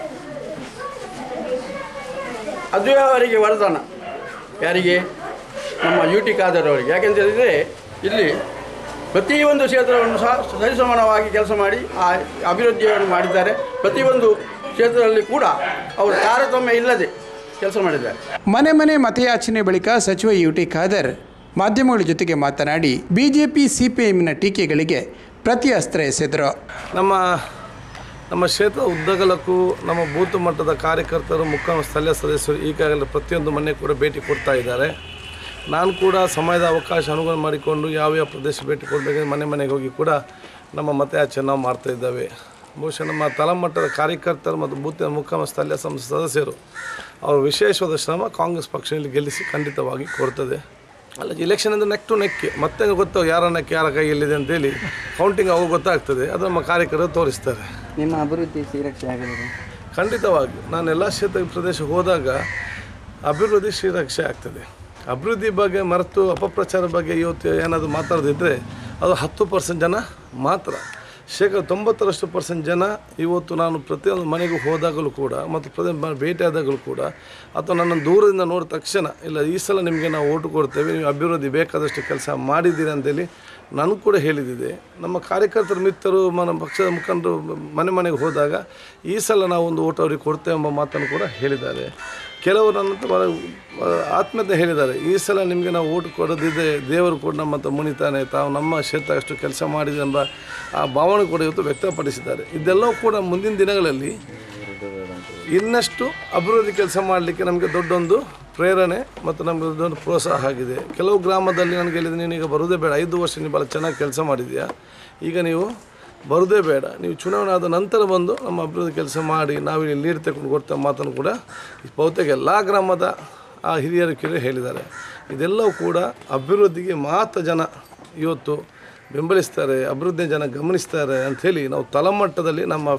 ಅದುವೇ ಅವರಿಗೆ ವರದಾನ ಯಾರಿಗೆ ನಮ್ಮ ಯು ಟಿ ಖಾದರ್ ಅವರಿಗೆ ಯಾಕೆಂತ ಹೇಳಿದರೆ ಇಲ್ಲಿ ಪ್ರತಿಯೊಂದು ಕ್ಷೇತ್ರವನ್ನು ಸಹ ಸರಿಸಮಾನವಾಗಿ ಕೆಲಸ ಮಾಡಿ ಆ ಅಭಿವೃದ್ಧಿಯನ್ನು ಮಾಡಿದ್ದಾರೆ ಪ್ರತಿಯೊಂದು ಕ್ಷೇತ್ರದಲ್ಲಿ ಕೂಡ ಅವರು ತಾರತಮ್ಯ ಇಲ್ಲದೆ ಕೆಲಸ ಮಾಡಿದ್ದಾರೆ ಮನೆ ಮನೆ ಮತಯಾಚನೆ ಬಳಿಕ ಸಚಿವ ಯು ಟಿ ಖಾದರ್ ಮಾಧ್ಯಮಗಳ ಜೊತೆಗೆ ಮಾತನಾಡಿ ಬಿಜೆಪಿ ಸಿಪಿಎಂನ ಟೀಕೆಗಳಿಗೆ ಪ್ರತಿ ಅಸ್ತ್ರ ಎಸೆದರು ನಮ್ಮ ನಮ್ಮ ಕ್ಷೇತ್ರ ಉದ್ದಗಲಕ್ಕೂ ನಮ್ಮ ಬೂತ್ ಮಟ್ಟದ ಕಾರ್ಯಕರ್ತರು ಮುಖ ಸ್ಥಳೀಯ ಸದಸ್ಯರು ಈಗಾಗಲೇ ಪ್ರತಿಯೊಂದು ಮನೆ ಕೂಡ ಭೇಟಿ ಕೊಡ್ತಾ ಇದ್ದಾರೆ ನಾನು ಕೂಡ ಸಮಯದ ಅವಕಾಶ ಅನುಗುಣ ಮಾಡಿಕೊಂಡು ಯಾವ್ಯಾವ ಪ್ರದೇಶ ಭೇಟಿ ಕೊಡಬೇಕು ಮನೆ ಮನೆಗೆ ಹೋಗಿ ಕೂಡ ನಮ್ಮ ಮತಯಾಚನೆ ನಾವು ಮಾಡ್ತಾ ಇದ್ದೇವೆ ಬಹುಶಃ ನಮ್ಮ ತಳಮಟ್ಟದ ಕಾರ್ಯಕರ್ತರು ಮತ್ತು ಬೂತಿನ ಮುಖ ಸ್ಥಳೀಯ ಸಂಸ್ಥೆ ಸದಸ್ಯರು ಅವರ ವಿಶೇಷವಾದ ಶ್ರಮ ಕಾಂಗ್ರೆಸ್ ಪಕ್ಷ ಇಲ್ಲಿ ಗೆಲ್ಲಿಸಿ ಖಂಡಿತವಾಗಿ ಕೊಡ್ತದೆ ಅಲ್ಲ ಇಲೆಕ್ಷನ್ ಅಂದರೆ ನೆಕ್ ಟು ನೆಕ್ ಮತ್ತೆ ಗೊತ್ತಾಗ ಯಾರ ನೆಕ್ ಯಾರ ಕೈಯಲ್ಲಿದೆ ಅಂತೇಳಿ ಕೌಂಟಿಂಗ್ ಅವಾಗ ಗೊತ್ತಾಗ್ತದೆ ಅದು ನಮ್ಮ ಕಾರ್ಯಕರ್ತರು ತೋರಿಸ್ತಾರೆ ನಿಮ್ಮ ಅಭಿವೃದ್ಧಿ ಶ್ರೀರಕ್ಷೆ ಆಗಲಿದೆ ಖಂಡಿತವಾಗಿ ನಾನು ಎಲ್ಲ ಕ್ಷೇತ್ರ ಪ್ರದೇಶಕ್ಕೆ ಹೋದಾಗ ಅಭಿವೃದ್ಧಿ ಶ್ರೀರಕ್ಷೆ ಆಗ್ತದೆ ಅಭಿವೃದ್ಧಿ ಬಗ್ಗೆ ಮರೆತು ಅಪಪ್ರಚಾರ ಬಗ್ಗೆ ಇವತ್ತು ಏನಾದರೂ ಮಾತಾಡದಿದ್ದರೆ ಅದು ಹತ್ತು ಪರ್ಸೆಂಟ್ ಜನ ಮಾತ್ರ ಶೇಕಡ ತೊಂಬತ್ತರಷ್ಟು ಪರ್ಸೆಂಟ್ ಜನ ಇವತ್ತು ನಾನು ಪ್ರತಿಯೊಂದು ಮನೆಗೂ ಹೋದಾಗಲೂ ಕೂಡ ಮತ್ತು ಪ್ರತಿ ಮ- ಭೇಟಿಯಾದಾಗಲೂ ಕೂಡ ಅಥವಾ ನನ್ನ ದೂರದಿಂದ ನೋಡಿದ ತಕ್ಷಣ ಇಲ್ಲ ಈ ಸಲ ನಿಮಗೆ ನಾವು ಓಟು ಕೊಡ್ತೇವೆ ನೀವು ಅಭಿವೃದ್ಧಿ ಬೇಕಾದಷ್ಟು ಕೆಲಸ ಮಾಡಿದ್ದೀರಿ ಅಂತೇಳಿ ನನಗೂ ಕೂಡ ಹೇಳಿದ್ದಿದೆ ನಮ್ಮ ಕಾರ್ಯಕರ್ತರ ಮಿತ್ರರು మన ಪಕ್ಷದ ಮುಖಂಡರು ಮನೆ ಮನೆಗೆ ಹೋದಾಗ ಈ ಸಲ ನಾವು ಒಂದು ಓಟು ಅವರಿಗೆ ಕೊಡ್ತೇವೆ ಎಂಬ ಮಾತನ್ನು ಕೂಡ ಹೇಳಿದ್ದಾರೆ ಕೆಲವರು ನನ್ನ ಹತ್ರ ಬಹಳ, ಆ, ಆತ್ಮೀಯತೆ ಹೇಳಿದ್ದಾರೆ ಈ ಸಲ ನಿಮಗೆ ನಾವು ಓಟು ಕೊಡೋದಿದೆ ದೇವರು ಕೂಡ ನಮ್ಮ ಹತ್ರ ಮುನಿತಾನೆ ತಾವು ನಮ್ಮ ಕ್ಷೇತ್ರ ಅಷ್ಟು ಕೆಲಸ ಮಾಡಿದೆ ಎಂಬ ಆ ಭಾವನೆ ಕೂಡ ಇವತ್ತು ವ್ಯಕ್ತಪಡಿಸಿದ್ದಾರೆ ಇದೆಲ್ಲವೂ ಕೂಡ ಮುಂದಿನ ದಿನಗಳಲ್ಲಿ ಇನ್ನಷ್ಟು ಅಭಿವೃದ್ಧಿ ಕೆಲಸ ಮಾಡಲಿಕ್ಕೆ ನಮಗೆ ದೊಡ್ಡೊಂದು ಪ್ರೇರಣೆ ಮತ್ತು ನಮಗೆ ದೊಡ್ಡ ಪ್ರೋತ್ಸಾಹ ಆಗಿದೆ ಕೆಲವು ಗ್ರಾಮದಲ್ಲಿ ನನಗೆ ಹೇಳಿದೆ ನೀನು ಈಗ ಬರೋದೇ ಬೇಡ ಐದು ವರ್ಷ ನೀವು ಭಾಳ ಚೆನ್ನಾಗಿ ಕೆಲಸ ಮಾಡಿದ್ಯಾ ಈಗ ನೀವು ಬರೋದೇ ಬೇಡ ನೀವು ಚುನಾವಣೆ ಆದ ನಂತರ ಬಂದು ನಮ್ಮ ಅಭಿವೃದ್ಧಿ ಕೆಲಸ ಮಾಡಿ ನಾವು ಇಲ್ಲಿ ನೀರು ತಗೊಂಡು ಕೊಡ್ತೇವೆ ಮಾತನ್ನು ಕೂಡ ಬಹುತೇಕ ಎಲ್ಲ ಗ್ರಾಮದ ಆ ಹಿರಿಯರು ಕಿರಿಯರು ಹೇಳಿದ್ದಾರೆ ಇದೆಲ್ಲವೂ ಕೂಡ ಅಭಿವೃದ್ಧಿಗೆ ಮಾತ್ರ ಜನ ಇವತ್ತು ಬೆಂಬಲಿಸ್ತಾರೆ ಅಭಿವೃದ್ಧಿ ಜನ ಗಮನಿಸ್ತಾರೆ ಅಂಥೇಳಿ ನಾವು ತಳಮಟ್ಟದಲ್ಲಿ ನಮ್ಮ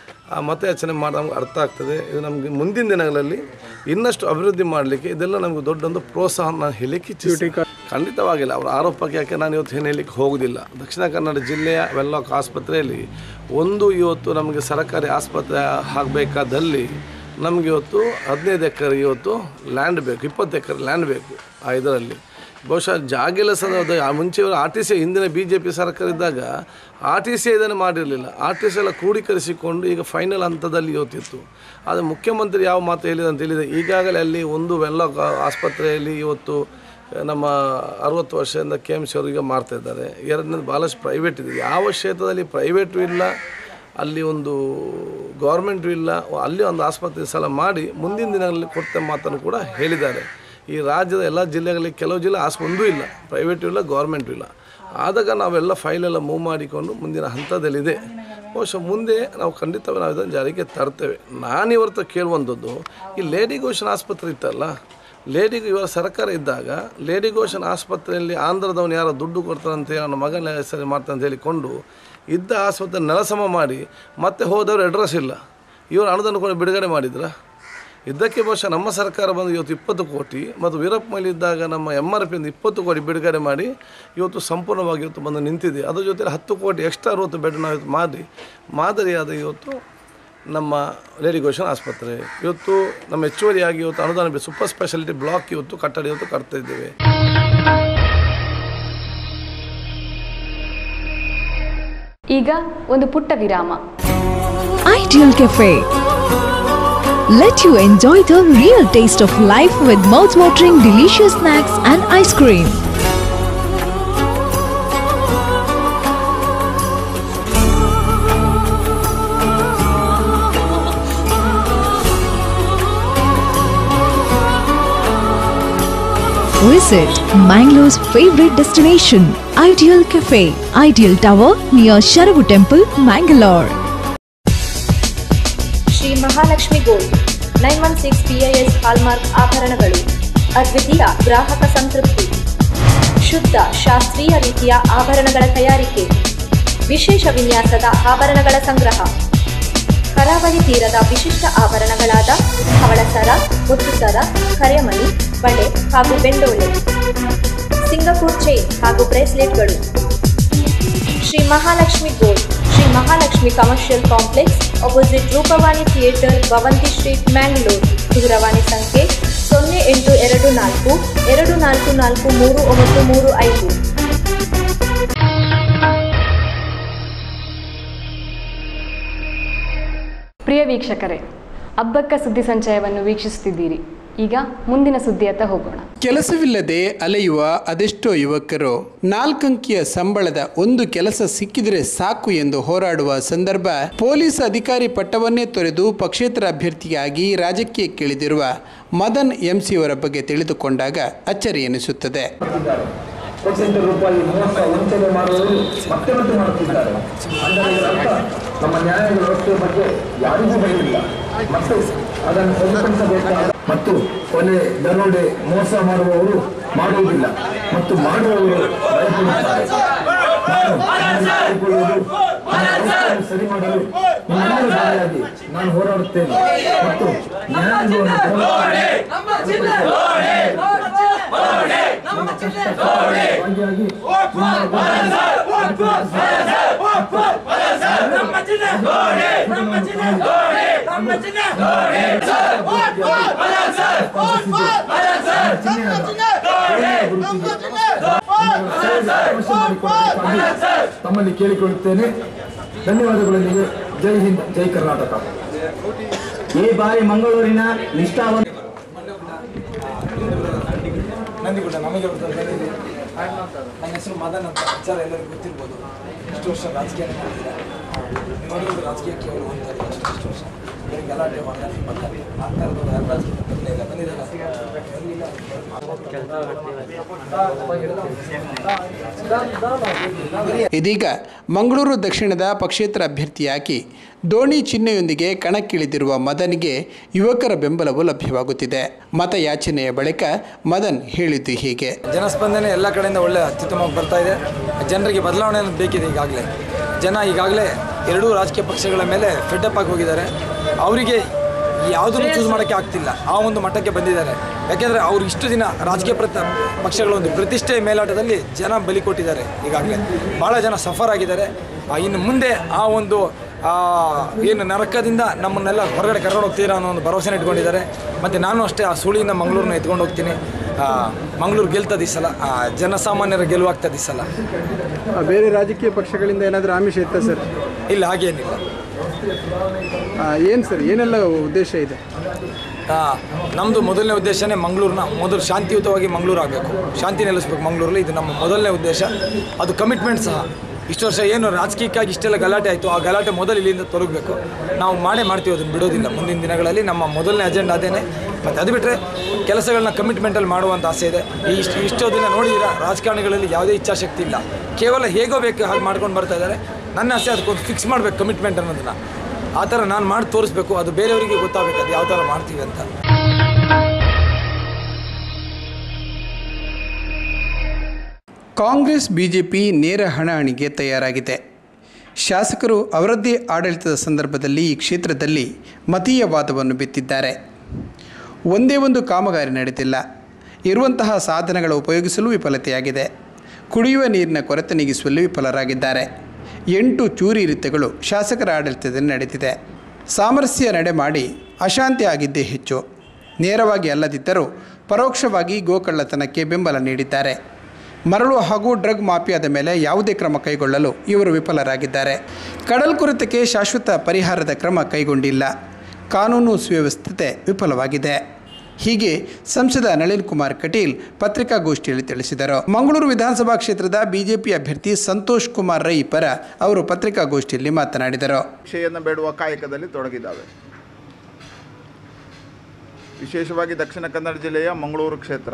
ಆ ಮತಯಾಚನೆ ಮಾಡಿ ನಮ್ಗೆ ಅರ್ಥ ಆಗ್ತದೆ ಇದು ನಮಗೆ ಮುಂದಿನ ದಿನಗಳಲ್ಲಿ ಇನ್ನಷ್ಟು ಅಭಿವೃದ್ಧಿ ಮಾಡಲಿಕ್ಕೆ ಇದೆಲ್ಲ ನಮಗೆ ದೊಡ್ಡೊಂದು ಪ್ರೋತ್ಸಾಹ ನಾನು ಹೇಳಲಿಕ್ಕೆ ಇಚ್ಛಿಸ್ತೀನಿ. ಖಂಡಿತವಾಗಿಲ್ಲ ಅವರ ಆರೋಪಕ್ಕೆ ಯಾಕೆ ನಾನು ಇವತ್ತು ಏನು ಹೇಳಲಿಕ್ಕೆ ಹೋಗೋದಿಲ್ಲ ದಕ್ಷಿಣ ಕನ್ನಡ ಜಿಲ್ಲೆಯ ವೆಲ್ಲಾಕ್ ಆಸ್ಪತ್ರೆಯಲ್ಲಿ ಒಂದು ಇವತ್ತು ನಮಗೆ ಸರ್ಕಾರಿ ಆಸ್ಪತ್ರೆ ಆಗಬೇಕಾದಲ್ಲಿ ನಮಗೆ ಇವತ್ತು ಹದಿನೈದು ಎಕರೆ ಇವತ್ತು ಲ್ಯಾಂಡ್ ಬೇಕು ಇಪ್ಪತ್ತು ಎಕರೆ ಲ್ಯಾಂಡ್ ಬೇಕು ಆ ಇದರಲ್ಲಿ ಬಹುಶಃ ಜಾಗಿಲ್ಲ ಸದ ಆ ಮುಂಚೆ ಆರ್ ಟಿ ಸಿ ಹಿಂದಿನ ಬಿ ಜೆ ಪಿ ಸರ್ಕಾರ ಇದ್ದಾಗ ಆರ್ ಟಿ ಸಿ ಇದನ್ನು ಮಾಡಿರಲಿಲ್ಲ ಆರ್ ಟಿ ಸಿ ಎಲ್ಲ ಕ್ರೋಢೀಕರಿಸಿಕೊಂಡು ಈಗ ಫೈನಲ್ ಹಂತದಲ್ಲಿ ಇವತ್ತಿತ್ತು ಆದರೆ ಮುಖ್ಯಮಂತ್ರಿ ಯಾವ ಮಾತು ಹೇಳಿದೆ ಅಂತ ಹೇಳಿದರೆ ಈಗಾಗಲೇ ಅಲ್ಲಿ ಒಂದು ವೆಲ್ಲ ಆಸ್ಪತ್ರೆಯಲ್ಲಿ ಇವತ್ತು ನಮ್ಮ ಅರುವತ್ತು ವರ್ಷದಿಂದ ಕೆ ಎಮ್ ಸಿ ಅವರು ಈಗ ಮಾಡ್ತಾ ಇದ್ದಾರೆ ಎರಡನೇದು ಭಾಳಷ್ಟು ಪ್ರೈವೇಟ್ ಇದೆ ಯಾವ ಕ್ಷೇತ್ರದಲ್ಲಿ ಪ್ರೈವೇಟು ಇಲ್ಲ ಅಲ್ಲಿ ಒಂದು ಗೌರ್ಮೆಂಟು ಇಲ್ಲ ಅಲ್ಲಿ ಒಂದು ಆಸ್ಪತ್ರೆ ಸಲ ಮಾಡಿ ಮುಂದಿನ ದಿನಗಳಲ್ಲಿ ಕೊಡ್ತೇವೆ ಮಾತನ್ನು ಕೂಡ ಹೇಳಿದ್ದಾರೆ ಈ ರಾಜ್ಯದ ಎಲ್ಲ ಜಿಲ್ಲೆಗಳಲ್ಲಿ ಕೆಲವು ಜಿಲ್ಲೆ ಆಸ್ ಒಂದೂ ಇಲ್ಲ ಪ್ರೈವೇಟು ಇಲ್ಲ ಗೌರ್ಮೆಂಟು ಇಲ್ಲ ಆದಾಗ ನಾವೆಲ್ಲ ಫೈಲೆಲ್ಲ ಮೂವ್ ಮಾಡಿಕೊಂಡು ಮುಂದಿನ ಹಂತದಲ್ಲಿದೆ ಬಹುಶಃ ಮುಂದೆ ನಾವು ಖಂಡಿತವಾಗಿ ನಾವು ಇದನ್ನು ಜಾರಿಗೆ ತರ್ತೇವೆ ನಾನು ಇವತ್ತು ಕೇಳುವಂಥದ್ದು ಈ ಲೇಡಿ ಘೋಷಣ ಆಸ್ಪತ್ರೆ ಇತ್ತಲ್ಲ ಲೇಡಿ ಇವಾಗ ಸರ್ಕಾರ ಇದ್ದಾಗ ಲೇಡಿ ಘೋಷಣ ಆಸ್ಪತ್ರೆಯಲ್ಲಿ ಆಂಧ್ರದವನು ಯಾರೋ ದುಡ್ಡು ಕೊಡ್ತಾರಂತೆ ನನ್ನ ಮಗನ ಹೆಸರು ಮಾಡ್ತಾನೆ ಅಂತ ಹೇಳಿಕೊಂಡು ಇದ್ದ ಆಸ್ಪತ್ರೆ ನೆಲಸಮ ಮಾಡಿ ಮತ್ತೆ ಹೋದವರು ಅಡ್ರೆಸ್ ಇಲ್ಲ ಇವರು ಅನುದಾನ ಕೂಡ ಬಿಡುಗಡೆ ಮಾಡಿದ್ರ ಇದಕ್ಕೆ ಬಹುಶಃ ನಮ್ಮ ಸರ್ಕಾರ ಬಂದು ಇವತ್ತು ಇಪ್ಪತ್ತು ಕೋಟಿ ಮತ್ತು ವೀರಪ್ಪ ಮೊಯ್ಲಿ ಇದ್ದಾಗ ನಮ್ಮ ಎಮ್ ಆರ್ ಪಿಯಿಂದ ಇಪ್ಪತ್ತು ಕೋಟಿ ಬಿಡುಗಡೆ ಮಾಡಿ ಇವತ್ತು ಸಂಪೂರ್ಣವಾಗಿ ಇವತ್ತು ಬಂದು ನಿಂತಿದೆ ಅದ್ರ ಜೊತೆ ಹತ್ತು ಕೋಟಿ ಎಕ್ಸ್ಟ್ರಾ ಅರವತ್ತು ಬೆಡ್ ನಾವು ಇವತ್ತು ಮಾಡಿ ಮಾದರಿಯಾದ ಇವತ್ತು ನಮ್ಮ ಲೇಡಿ ಘೋಷಣ ಆಸ್ಪತ್ರೆ ಇವತ್ತು ನಮ್ಮ ಹೆಚ್ಚುವರಿಯಾಗಿ ಇವತ್ತು ಅನುದಾನ ಸೂಪರ್ ಸ್ಪೆಷಾಲಿಟಿ ಬ್ಲಾಕ್ ಇವತ್ತು ಕಟ್ಟಡ ಇವತ್ತು ಕಟ್ತಾ ಇದ್ದೇವೆ ಈಗ ಒಂದು ಪುಟ್ಟ ವಿರಾಮ Ideal Cafe. Let you enjoy the real taste of life with mouth-watering delicious snacks and ice cream. Visit Mangalore's favorite destination, Ideal Cafe, Ideal Tower near Sharavu Temple, Mangalore. Shri Mahalakshmi gold nine one six BIS hallmark ಆಭರಣಗಳು ಅದ್ವಿತೀಯ ಗ್ರಾಹಕ ಸಂತೃಪ್ತಿ ಶುದ್ಧ ಶಾಸ್ತ್ರೀಯ ರೀತಿಯ ಆಭರಣಗಳ ತಯಾರಿಕೆ ವಿಶೇಷ ವಿನ್ಯಾಸದ ಆಭರಣಗಳ ಸಂಗ್ರಹ ಕರಾವಳಿ ತೀರದ ವಿಶಿಷ್ಟ ಆಭರಣಗಳಾದ ಹವಳಸರ ಮುತ್ತುಸರ ಕರೆಮಣಿ ಬಳೆ ಹಾಗೂ ಬೆಂಡೋಲೆ ಸಿಂಗಪೂರ್ ಚೈನ್ ಹಾಗೂ ಬ್ರೇಸ್ಲೆಟ್ಗಳು Shri Mahalakshmi gold Shri Mahalakshmi commercial complex opposite Roopavani theatre Bhavanthi street Mangalore ದೂರವಾಣಿ ಸಂಖ್ಯೆ ಸೊನ್ನೆ ಎಂಟು ಎರಡು ನಾಲ್ಕು ಎರಡು ನಾಲ್ಕು ನಾಲ್ಕು ಮೂರು ಒಂಬತ್ತು ಮೂರು ಐದು ಪ್ರಿಯ ವೀಕ್ಷಕರೇ ಅಬ್ಬಕ್ಕ ಸುದ್ದಿ ಸಂಚಯವನ್ನು ವೀಕ್ಷಿಸುತ್ತಿದ್ದೀರಿ ಈಗ ಮುಂದಿನ ಸುದ್ದಿಯತ್ತ ಹೋಗೋಣ ಕೆಲಸವಿಲ್ಲದೆ ಅಲೆಯುವ ಅದೆಷ್ಟೋ ಯುವಕರು ನಾಲ್ಕಂಕಿಯ ಸಂಬಳದ ಒಂದು ಕೆಲಸ ಸಿಕ್ಕಿದರೆ ಸಾಕು ಎಂದು ಹೋರಾಡುವ ಸಂದರ್ಭ ಪೊಲೀಸ್ ಅಧಿಕಾರಿ ಪಟ್ಟವನ್ನೇ ತೊರೆದು ಪಕ್ಷೇತರ ಅಭ್ಯರ್ಥಿಯಾಗಿ ರಾಜಕೀಯಕ್ಕಿಳಿದಿರುವ ಮದನ್ ಎಂಸಿಯವರ ಬಗ್ಗೆ ತಿಳಿದುಕೊಂಡಾಗ ಅಚ್ಚರಿ ಎನಿಸುತ್ತದೆ ಕೋಟ್ಯಂತರ ರೂಪಾಯಿ ಮೋಸ ವಂಚನೆ ಮಾಡುವವರು ಮತ್ತೆ ಮತ್ತೆ ಮಾಡುತ್ತಿದ್ದಾರೆ ಅಂದರೆ ಇದರ ಅರ್ಥ ನಮ್ಮ ನ್ಯಾಯಾಂಗ ವ್ಯವಸ್ಥೆಯ ಬಗ್ಗೆ ಯಾರಿಗೂ ಭಯವಿಲ್ಲ ಮತ್ತು ಅದನ್ನು ಸರಿಪಡಿಸಬೇಕಾದ ಮತ್ತು ಕೊಲೆ ದರೋಡೆ ಮೋಸ ಮಾಡುವವರು ಮಾಡುವುದಿಲ್ಲ ಮತ್ತು ಮಾಡುವವರು ಭಯಪಡುತ್ತಾರೆ ನಾನು ನಿಮ್ಮನ್ನು ಕೇಳಿಕೊಳ್ಳುವುದು, ನನ್ನ ವ್ಯವಸ್ಥೆಯನ್ನು ಸರಿ ಮಾಡಲು ನಿಮ್ಮೆಲ್ಲರ ಜೊತೆಯಾಗಿ ನಾನು ಹೋರಾಡುತ್ತೇನೆ ಮತ್ತು ನ್ಯಾಯಾಂಗವನ್ನು ಭಾಗಿಯಾಗಿ ನಿಮ್ಮ ತಮ್ಮಲ್ಲಿ ಕೇಳಿಕೊಳ್ಳುತ್ತೇನೆ ಧನ್ಯವಾದಗಳೊಂದಿಗೆ ಜೈ ಹಿಂದ್ ಜೈ ಕರ್ನಾಟಕ ಈ ಬಾರಿ ಮಂಗಳೂರಿನ ನಿಷ್ಠಾವಂತ ನಂದಿಗುಡ್ಡ ನಮಗೆ ಬಂದಿದೆ ನನ್ನ ಹೆಸರು ಮದನ್ ಅಂತ ವಿಚಾರ ಎಲ್ಲರಿಗೂ ಗೊತ್ತಿರ್ಬೋದು ಇಷ್ಟು ವರ್ಷ ರಾಜಕೀಯ ಮಾಡಿದ್ದಾರೆ ನೋಡಿದ್ರೆ ರಾಜಕೀಯಕ್ಕೆ ಅವರು ಹೋಗ್ತಾರೆ ಅಷ್ಟು ಇಷ್ಟು ವರ್ಷ ಬರೀ ಗಲಾಟೆ ಮಾಡ್ತಾರೆ ಬರ್ತಾರೆ ಆಗ್ತಾ ಇರೋದು ಯಾರು ರಾಜಕೀಯ ಬರಲೇ ಇಲ್ಲ ಬಂದಿದ್ದಾರೆ ಇದೀಗ ಮಂಗಳೂರು ದಕ್ಷಿಣದ ಪಕ್ಷೇತರ ಅಭ್ಯರ್ಥಿಯಾಗಿ ದೋಣಿ ಚಿಹ್ನೆಯೊಂದಿಗೆ ಕಣಕ್ಕಿಳಿದಿರುವ ಮದನ್ಗೆ ಯುವಕರ ಬೆಂಬಲವು ಲಭ್ಯವಾಗುತ್ತಿದೆ ಮತಯಾಚನೆಯ ಬಳಿಕ ಮದನ್ ಹೇಳಿದ್ದು ಹೀಗೆ ಜನಸ್ಪಂದನೆ ಎಲ್ಲ ಕಡೆಯಿಂದ ಒಳ್ಳೆ ಅತ್ಯುತ್ತಮವಾಗಿ ಬರ್ತಾ ಇದೆ ಜನರಿಗೆ ಬದಲಾವಣೆ ಅನ್ನೋದು ಬೇಕಿದೆ ಈಗಾಗಲೇ ಜನ ಈಗಾಗಲೇ ಎರಡೂ ರಾಜಕೀಯ ಪಕ್ಷಗಳ ಮೇಲೆ ಫೆಡ್ಅಪ್ ಆಗಿ ಹೋಗಿದ್ದಾರೆ ಅವರಿಗೆ ಯಾವುದನ್ನು ಚೂಸ್ ಮಾಡೋಕ್ಕೆ ಆಗ್ತಿಲ್ಲ ಆ ಒಂದು ಮಟ್ಟಕ್ಕೆ ಬಂದಿದ್ದಾರೆ ಯಾಕೆಂದರೆ ಅವರು ಇಷ್ಟು ದಿನ ರಾಜಕೀಯ ಪ್ರತ ಪಕ್ಷಗಳ ಒಂದು ಪ್ರತಿಷ್ಠೆ ಮೇಲಾಟದಲ್ಲಿ ಜನ ಬಲಿ ಕೊಟ್ಟಿದ್ದಾರೆ ಈಗಾಗಲೇ ಭಾಳ ಜನ ಸಫರ್ ಆಗಿದ್ದಾರೆ ಆ, ಇನ್ನು ಮುಂದೆ ಆ ಒಂದು ಆ, ಏನು ನರಕದಿಂದ ನಮ್ಮನ್ನೆಲ್ಲ ಹೊರಗಡೆ ಕರ್ಕೊಂಡು ಹೋಗ್ತೀರಾ ಅನ್ನೋ ಒಂದು ಭರವಸೆನ ಇಟ್ಕೊಂಡಿದ್ದಾರೆ ಮತ್ತು ನಾನು ಅಷ್ಟೇ ಆ ಸುಳಿಯಿಂದ ಮಂಗಳೂರನ್ನ ಎತ್ಕೊಂಡು ಹೋಗ್ತೀನಿ ಆ, ಮಂಗಳೂರು ಗೆಲ್ತದೆ ಈ ಸಲ ಆ, ಜನಸಾಮಾನ್ಯರ ಗೆಲುವಾಗ್ತದೆ ಈ ಸಲ ಆ, ಬೇರೆ ರಾಜಕೀಯ ಪಕ್ಷಗಳಿಂದ ಏನಾದರೂ ಆಮಿಷ ಇತ್ತ ಸರ್ ಇಲ್ಲ ಹಾಗೇನಿಲ್ಲ ಏನು ಸರ್ ಏನೆಲ್ಲ ಉದ್ದೇಶ ಇದೆ ನಮ್ಮದು ಮೊದಲನೇ ಉದ್ದೇಶನೇ ಮಂಗಳೂರನ್ನ ಮೊದಲು ಶಾಂತಿಯುತವಾಗಿ ಮಂಗಳೂರು ಆಗಬೇಕು ಶಾಂತಿ ನೆಲೆಸ್ಬೇಕು ಮಂಗಳೂರಲ್ಲಿ ಇದು ನಮ್ಮ ಮೊದಲನೇ ಉದ್ದೇಶ ಅದು ಕಮಿಟ್ಮೆಂಟ್ ಸಹ ಇಷ್ಟು ವರ್ಷ ಏನು ರಾಜಕೀಯಕ್ಕಾಗಿ ಇಷ್ಟೆಲ್ಲ ಗಲಾಟೆ ಆಯಿತು ಆ ಗಲಾಟೆ ಮೊದಲು ಇಲ್ಲಿಂದ ತೊಲಗಬೇಕು ನಾವು ಮಾಡೇ ಮಾಡ್ತೀವಿ ಅದನ್ನು ಬಿಡೋದಿಲ್ಲ ಮುಂದಿನ ದಿನಗಳಲ್ಲಿ ನಮ್ಮ ಮೊದಲನೇ ಅಜೆಂಡಾ ಅದೇನೆ ಮತ್ತು ಅದು ಬಿಟ್ಟರೆ ಕೆಲಸಗಳನ್ನ ಕಮಿಟ್ಮೆಂಟಲ್ಲಿ ಮಾಡುವಂಥ ಆಸೆ ಇದೆ ಈ ಇಷ್ಟು ಇಷ್ಟೋ ದಿನ ನೋಡಿದ್ದೀರಾ ರಾಜಕಾರಣಿಗಳಲ್ಲಿ ಯಾವುದೇ ಇಚ್ಛಾಶಕ್ತಿ ಇಲ್ಲ ಕೇವಲ ಹೇಗೋ ಬೇಕು ಹಾಗೆ ಮಾಡ್ಕೊಂಡು ಬರ್ತಾ ಇದ್ದಾರೆ ನನ್ನ ಆಸೆ ಅದಕ್ಕೊಂದು ಫಿಕ್ಸ್ ಮಾಡಬೇಕು ಕಮಿಟ್ಮೆಂಟ್ ಅನ್ನೋದನ್ನು ಆ ಥರ ನಾನು ಮಾಡಿ ತೋರಿಸ್ಬೇಕು ಅದು ಬೇರೆಯವರಿಗೆ ಗೊತ್ತಾಗಬೇಕು ಅದು ಯಾವ ಥರ ಮಾಡ್ತೀವಿ ಅಂತ ಕಾಂಗ್ರೆಸ್ ಬಿಜೆಪಿ ನೇರ ಹಣಾಹಣಿಗೆ ತಯಾರಾಗಿದೆ ಶಾಸಕರು ಅವರದ್ದೇ ಆಡಳಿತದ ಸಂದರ್ಭದಲ್ಲಿ ಈ ಕ್ಷೇತ್ರದಲ್ಲಿ ಮತೀಯ ವಾದವನ್ನು ಬಿತ್ತಿದ್ದಾರೆ ಒಂದೇ ಒಂದು ಕಾಮಗಾರಿ ನಡೆದಿಲ್ಲ ಇರುವಂತಹ ಸಾಧನಗಳ ಉಪಯೋಗಿಸಲು ವಿಫಲತೆಯಾಗಿದೆ ಕುಡಿಯುವ ನೀರಿನ ಕೊರತೆ ನೀಗಿಸುವಲ್ಲಿ ವಿಫಲರಾಗಿದ್ದಾರೆ ಎಂಟು ಚೂರಿ ಇರಿತಗಳು ಶಾಸಕರ ಆಡಳಿತದಲ್ಲಿ ನಡೆದಿದೆ ಸಾಮರಸ್ಯ ನಡೆ ಮಾಡಿ ಅಶಾಂತಿ ಆಗಿದ್ದೇ ಹೆಚ್ಚು ನೇರವಾಗಿ ಅಲ್ಲದಿದ್ದರೂ ಪರೋಕ್ಷವಾಗಿ ಗೋಕಳ್ಳತನಕ್ಕೆ ಬೆಂಬಲ ನೀಡಿದ್ದಾರೆ ಮರಳು ಹಾಗೂ ಡ್ರಗ್ ಮಾಫಿಯಾದ ಮೇಲೆ ಯಾವುದೇ ಕ್ರಮ ಕೈಗೊಳ್ಳಲು ಇವರು ವಿಫಲರಾಗಿದ್ದಾರೆ ಕಡಲ್ಕೊರೆತಕ್ಕೆ ಶಾಶ್ವತ ಪರಿಹಾರದ ಕ್ರಮ ಕೈಗೊಂಡಿಲ್ಲ ಕಾನೂನು ಸುವ್ಯವಸ್ಥತೆ ವಿಫಲವಾಗಿದೆ ಹೀಗೆ ಸಂಸದ ನಳಿನ್ ಕುಮಾರ್ ಕಟೀಲ್ ಪತ್ರಿಕಾಗೋಷ್ಠಿಯಲ್ಲಿ ತಿಳಿಸಿದರು ಮಂಗಳೂರು ವಿಧಾನಸಭಾ ಕ್ಷೇತ್ರದ ಬಿಜೆಪಿ ಅಭ್ಯರ್ಥಿ ಸಂತೋಷ್ ಕುಮಾರ್ ರೈ ಪರ ಅವರು ಪತ್ರಿಕಾಗೋಷ್ಠಿಯಲ್ಲಿ ಮಾತನಾಡಿದರು ಶಿಕ್ಷೆಯನ್ನು ಬೇಡುವ ಕಾಯಕದಲ್ಲಿ ತೊಡಗಿದ್ದಾವೆ ವಿಶೇಷವಾಗಿ ದಕ್ಷಿಣ ಕನ್ನಡ ಜಿಲ್ಲೆಯ ಮಂಗಳೂರು ಕ್ಷೇತ್ರ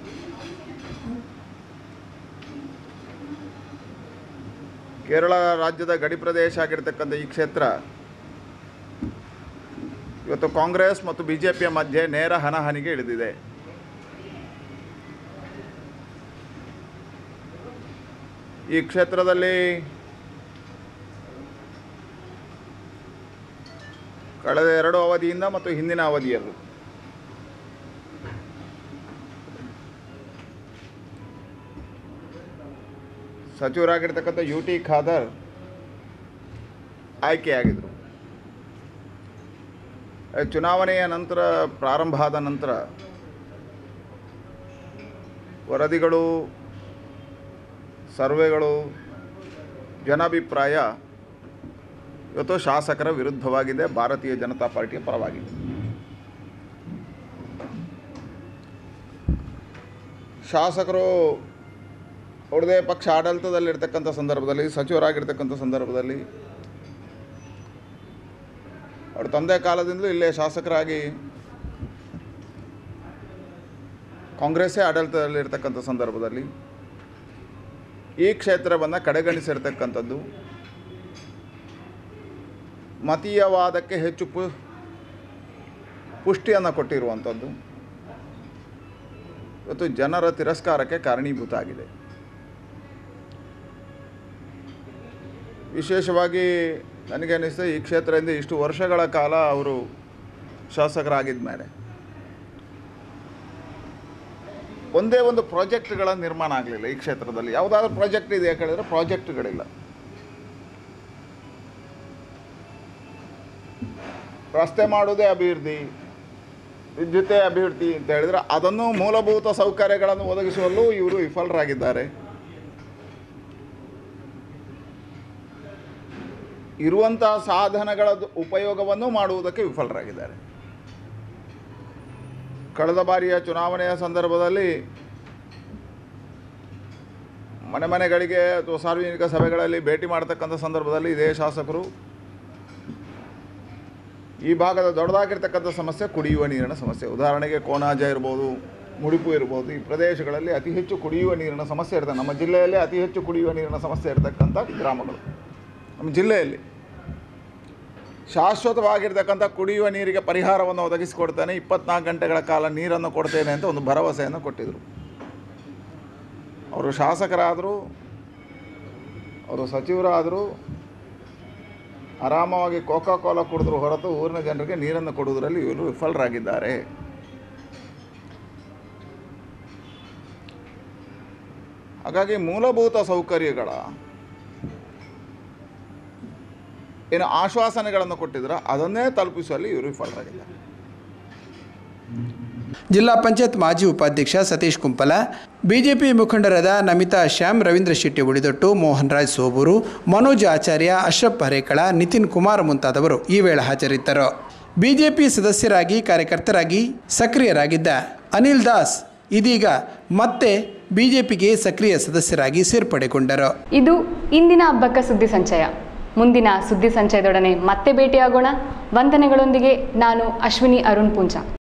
ಕೇರಳ ರಾಜ್ಯದ ಗಡಿ ಪ್ರದೇಶ ಆಗಿರ್ತಕ್ಕಂಥ ಈ ಕ್ಷೇತ್ರ ಇವತ್ತು ಕಾಂಗ್ರೆಸ್ ಮತ್ತು ಬಿ ಜೆ ಪಿಯ ಮಧ್ಯೆ ನೇರ ಹಣಾಹಣಿಗೆ ಇಳಿದಿದೆ ಈ ಕ್ಷೇತ್ರದಲ್ಲಿ ಕಳೆದ ಎರಡು ಅವಧಿಯಿಂದ ಮತ್ತು ಹಿಂದಿನ ಅವಧಿಯಲ್ಲೂ ಸಚಿವರಾಗಿರ್ತಕ್ಕಂಥ ಯು ಟಿ ಖಾದರ್ ಆಯ್ಕೆಯಾಗಿದ್ದರು ಆ ಚುನಾವಣೆಯ ನಂತರ ಪ್ರಾರಂಭ ಆದ ನಂತರ ವರದಿಗಳು ಸರ್ವೆಗಳು ಜನಾಭಿಪ್ರಾಯ ಇವತ್ತು ಶಾಸಕರ ವಿರುದ್ಧವಾಗಿದೆ ಭಾರತೀಯ ಜನತಾ ಪಾರ್ಟಿಯ ಪರವಾಗಿದೆ ಶಾಸಕರು ಅವ್ರದೇ ಪಕ್ಷ ಆಡಳಿತದಲ್ಲಿರ್ತಕ್ಕಂಥ ಸಂದರ್ಭದಲ್ಲಿ ಸಚಿವರಾಗಿರ್ತಕ್ಕಂಥ ಸಂದರ್ಭದಲ್ಲಿ ಅವ್ರ ತಂದೆ ಕಾಲದಿಂದಲೂ ಇಲ್ಲೇ ಶಾಸಕರಾಗಿ ಕಾಂಗ್ರೆಸ್ಸೇ ಆಡಳಿತದಲ್ಲಿರ್ತಕ್ಕಂಥ ಸಂದರ್ಭದಲ್ಲಿ ಈ ಕ್ಷೇತ್ರವನ್ನು ಕಡೆಗಣಿಸಿರ್ತಕ್ಕಂಥದ್ದು ಮತೀಯವಾದಕ್ಕೆ ಹೆಚ್ಚು ಪು ಪುಷ್ಟಿಯನ್ನು ಕೊಟ್ಟಿರುವಂಥದ್ದು ಇವತ್ತು ಜನರ ತಿರಸ್ಕಾರಕ್ಕೆ ಕಾರಣೀಭೂತ ಆಗಿದೆ ವಿಶೇಷವಾಗಿ ನನಗೆ ಅನ್ನಿಸ್ತದೆ ಈ ಕ್ಷೇತ್ರದಿಂದ ಇಷ್ಟು ವರ್ಷಗಳ ಕಾಲ ಅವರು ಶಾಸಕರಾಗಿದ್ದ ಮೇಲೆ ಒಂದೇ ಒಂದು ಪ್ರಾಜೆಕ್ಟ್ಗಳ ನಿರ್ಮಾಣ ಆಗಲಿಲ್ಲ ಈ ಕ್ಷೇತ್ರದಲ್ಲಿ ಯಾವುದಾದ್ರೂ ಪ್ರಾಜೆಕ್ಟ್ ಇದೆ ಕೇಳಿದ್ರೆ ಪ್ರಾಜೆಕ್ಟ್ಗಳಿಲ್ಲ ರಸ್ತೆ ಮಾಡೋದೇ ಅಭಿವೃದ್ಧಿ ವಿದ್ಯುತ್ತೇ ಅಭಿವೃದ್ಧಿ ಅಂತ ಹೇಳಿದರೆ ಅದನ್ನು ಮೂಲಭೂತ ಸೌಕರ್ಯಗಳನ್ನು ಒದಗಿಸುವಲ್ಲೂ ಇವರು ವಿಫಲರಾಗಿದ್ದಾರೆ ಇರುವಂತಹ ಸಾಧನಗಳ ಉಪಯೋಗವನ್ನು ಮಾಡುವುದಕ್ಕೆ ವಿಫಲರಾಗಿದ್ದಾರೆ ಕಳೆದ ಬಾರಿಯ ಚುನಾವಣೆಯ ಸಂದರ್ಭದಲ್ಲಿ ಮನೆ ಮನೆಗಳಿಗೆ ಅಥವಾ ಸಾರ್ವಜನಿಕ ಸಭೆಗಳಲ್ಲಿ ಭೇಟಿ ಮಾಡ್ತಕ್ಕಂಥ ಸಂದರ್ಭದಲ್ಲಿ ಇದೇ ಶಾಸಕರು ಈ ಭಾಗದ ದೊಡ್ಡದಾಗಿರ್ತಕ್ಕಂಥ ಸಮಸ್ಯೆ ಕುಡಿಯುವ ನೀರಿನ ಸಮಸ್ಯೆ ಉದಾಹರಣೆಗೆ ಕೋನಾಜ ಇರ್ಬೋದು ಮುಡಿಪು ಇರ್ಬೋದು ಈ ಪ್ರದೇಶಗಳಲ್ಲಿ ಅತಿ ಹೆಚ್ಚು ಕುಡಿಯುವ ನೀರಿನ ಸಮಸ್ಯೆ ಇರ್ತದೆ ನಮ್ಮ ಜಿಲ್ಲೆಯಲ್ಲಿ ಅತಿ ಹೆಚ್ಚು ಕುಡಿಯುವ ನೀರಿನ ಸಮಸ್ಯೆ ಇರತಕ್ಕಂಥ ಗ್ರಾಮಗಳು ನಮ್ಮ ಜಿಲ್ಲೆಯಲ್ಲಿ ಶಾಶ್ವತವಾಗಿರ್ತಕ್ಕಂಥ ಕುಡಿಯುವ ನೀರಿಗೆ ಪರಿಹಾರವನ್ನು ಒದಗಿಸಿಕೊಡ್ತೇನೆ ಇಪ್ಪತ್ನಾಲ್ಕು ಗಂಟೆಗಳ ಕಾಲ ನೀರನ್ನು ಕೊಡ್ತೇನೆ ಅಂತ ಒಂದು ಭರವಸೆಯನ್ನು ಕೊಟ್ಟಿದ್ದರು ಅವರು ಶಾಸಕರಾದರು ಅವರು ಸಚಿವರಾದರು ಆರಾಮವಾಗಿ ಕೋಕಾ ಕೋಲಾ ಕುಡಿದ್ರು ಹೊರತು ಊರಿನ ಜನರಿಗೆ ನೀರನ್ನು ಕೊಡುವುದರಲ್ಲಿ ಇವರು ವಿಫಲರಾಗಿದ್ದಾರೆ ಹಾಗಾಗಿ ಮೂಲಭೂತ ಸೌಕರ್ಯಗಳ ಏನು ಆಶ್ವಾಸನೆಗಳನ್ನು ಕೊಟ್ಟಿದ್ರೆ ಅದನ್ನೇ ತಲುಪಿಸುವಲ್ಲಿ ಇವರು ವಿಫಲರಾಗಿದ್ದಾರೆ ಜಿಲ್ಲಾ ಪಂಚಾಯತ್ ಮಾಜಿ ಉಪಾಧ್ಯಕ್ಷ ಸತೀಶ್ ಕುಂಪಲ ಬಿಜೆಪಿ ಮುಖಂಡರಾದ ನಮಿತಾ ಶ್ಯಾಮ್ ರವೀಂದ್ರ ಶೆಟ್ಟಿ ಉಳಿದೊಟ್ಟು ಮೋಹನ್ ರಾಜ್ ಸೋಬೂರು ಮನೋಜ್ ಆಚಾರ್ಯ ಅಶ್ರಫ್ ಹರೇಕಳ ನಿತಿನ್ ಕುಮಾರ್ ಮುಂತಾದವರು ಈ ವೇಳೆ ಹಾಜರಿದ್ದರು ಬಿಜೆಪಿ ಸದಸ್ಯರಾಗಿ ಕಾರ್ಯಕರ್ತರಾಗಿ ಸಕ್ರಿಯರಾಗಿದ್ದ ಅನಿಲ್ ದಾಸ್ ಇದೀಗ ಮತ್ತೆ ಬಿಜೆಪಿಗೆ ಸಕ್ರಿಯ ಸದಸ್ಯರಾಗಿ ಸೇರ್ಪಡೆಗೊಂಡರು ಇದು ಇಂದಿನ ಹಬ್ಬಕ್ಕ ಸುದ್ದಿ ಸಂಚಯ ಮುಂದಿನ ಸುದ್ದಿ ಸಂಚಯದೊಡನೆ ಮತ್ತೆ ಭೇಟಿಯಾಗೋಣ ವಂದನೆಗಳೊಂದಿಗೆ ನಾನು ಅಶ್ವಿನಿ ಅರುಣ್ ಪೂಂಜಾ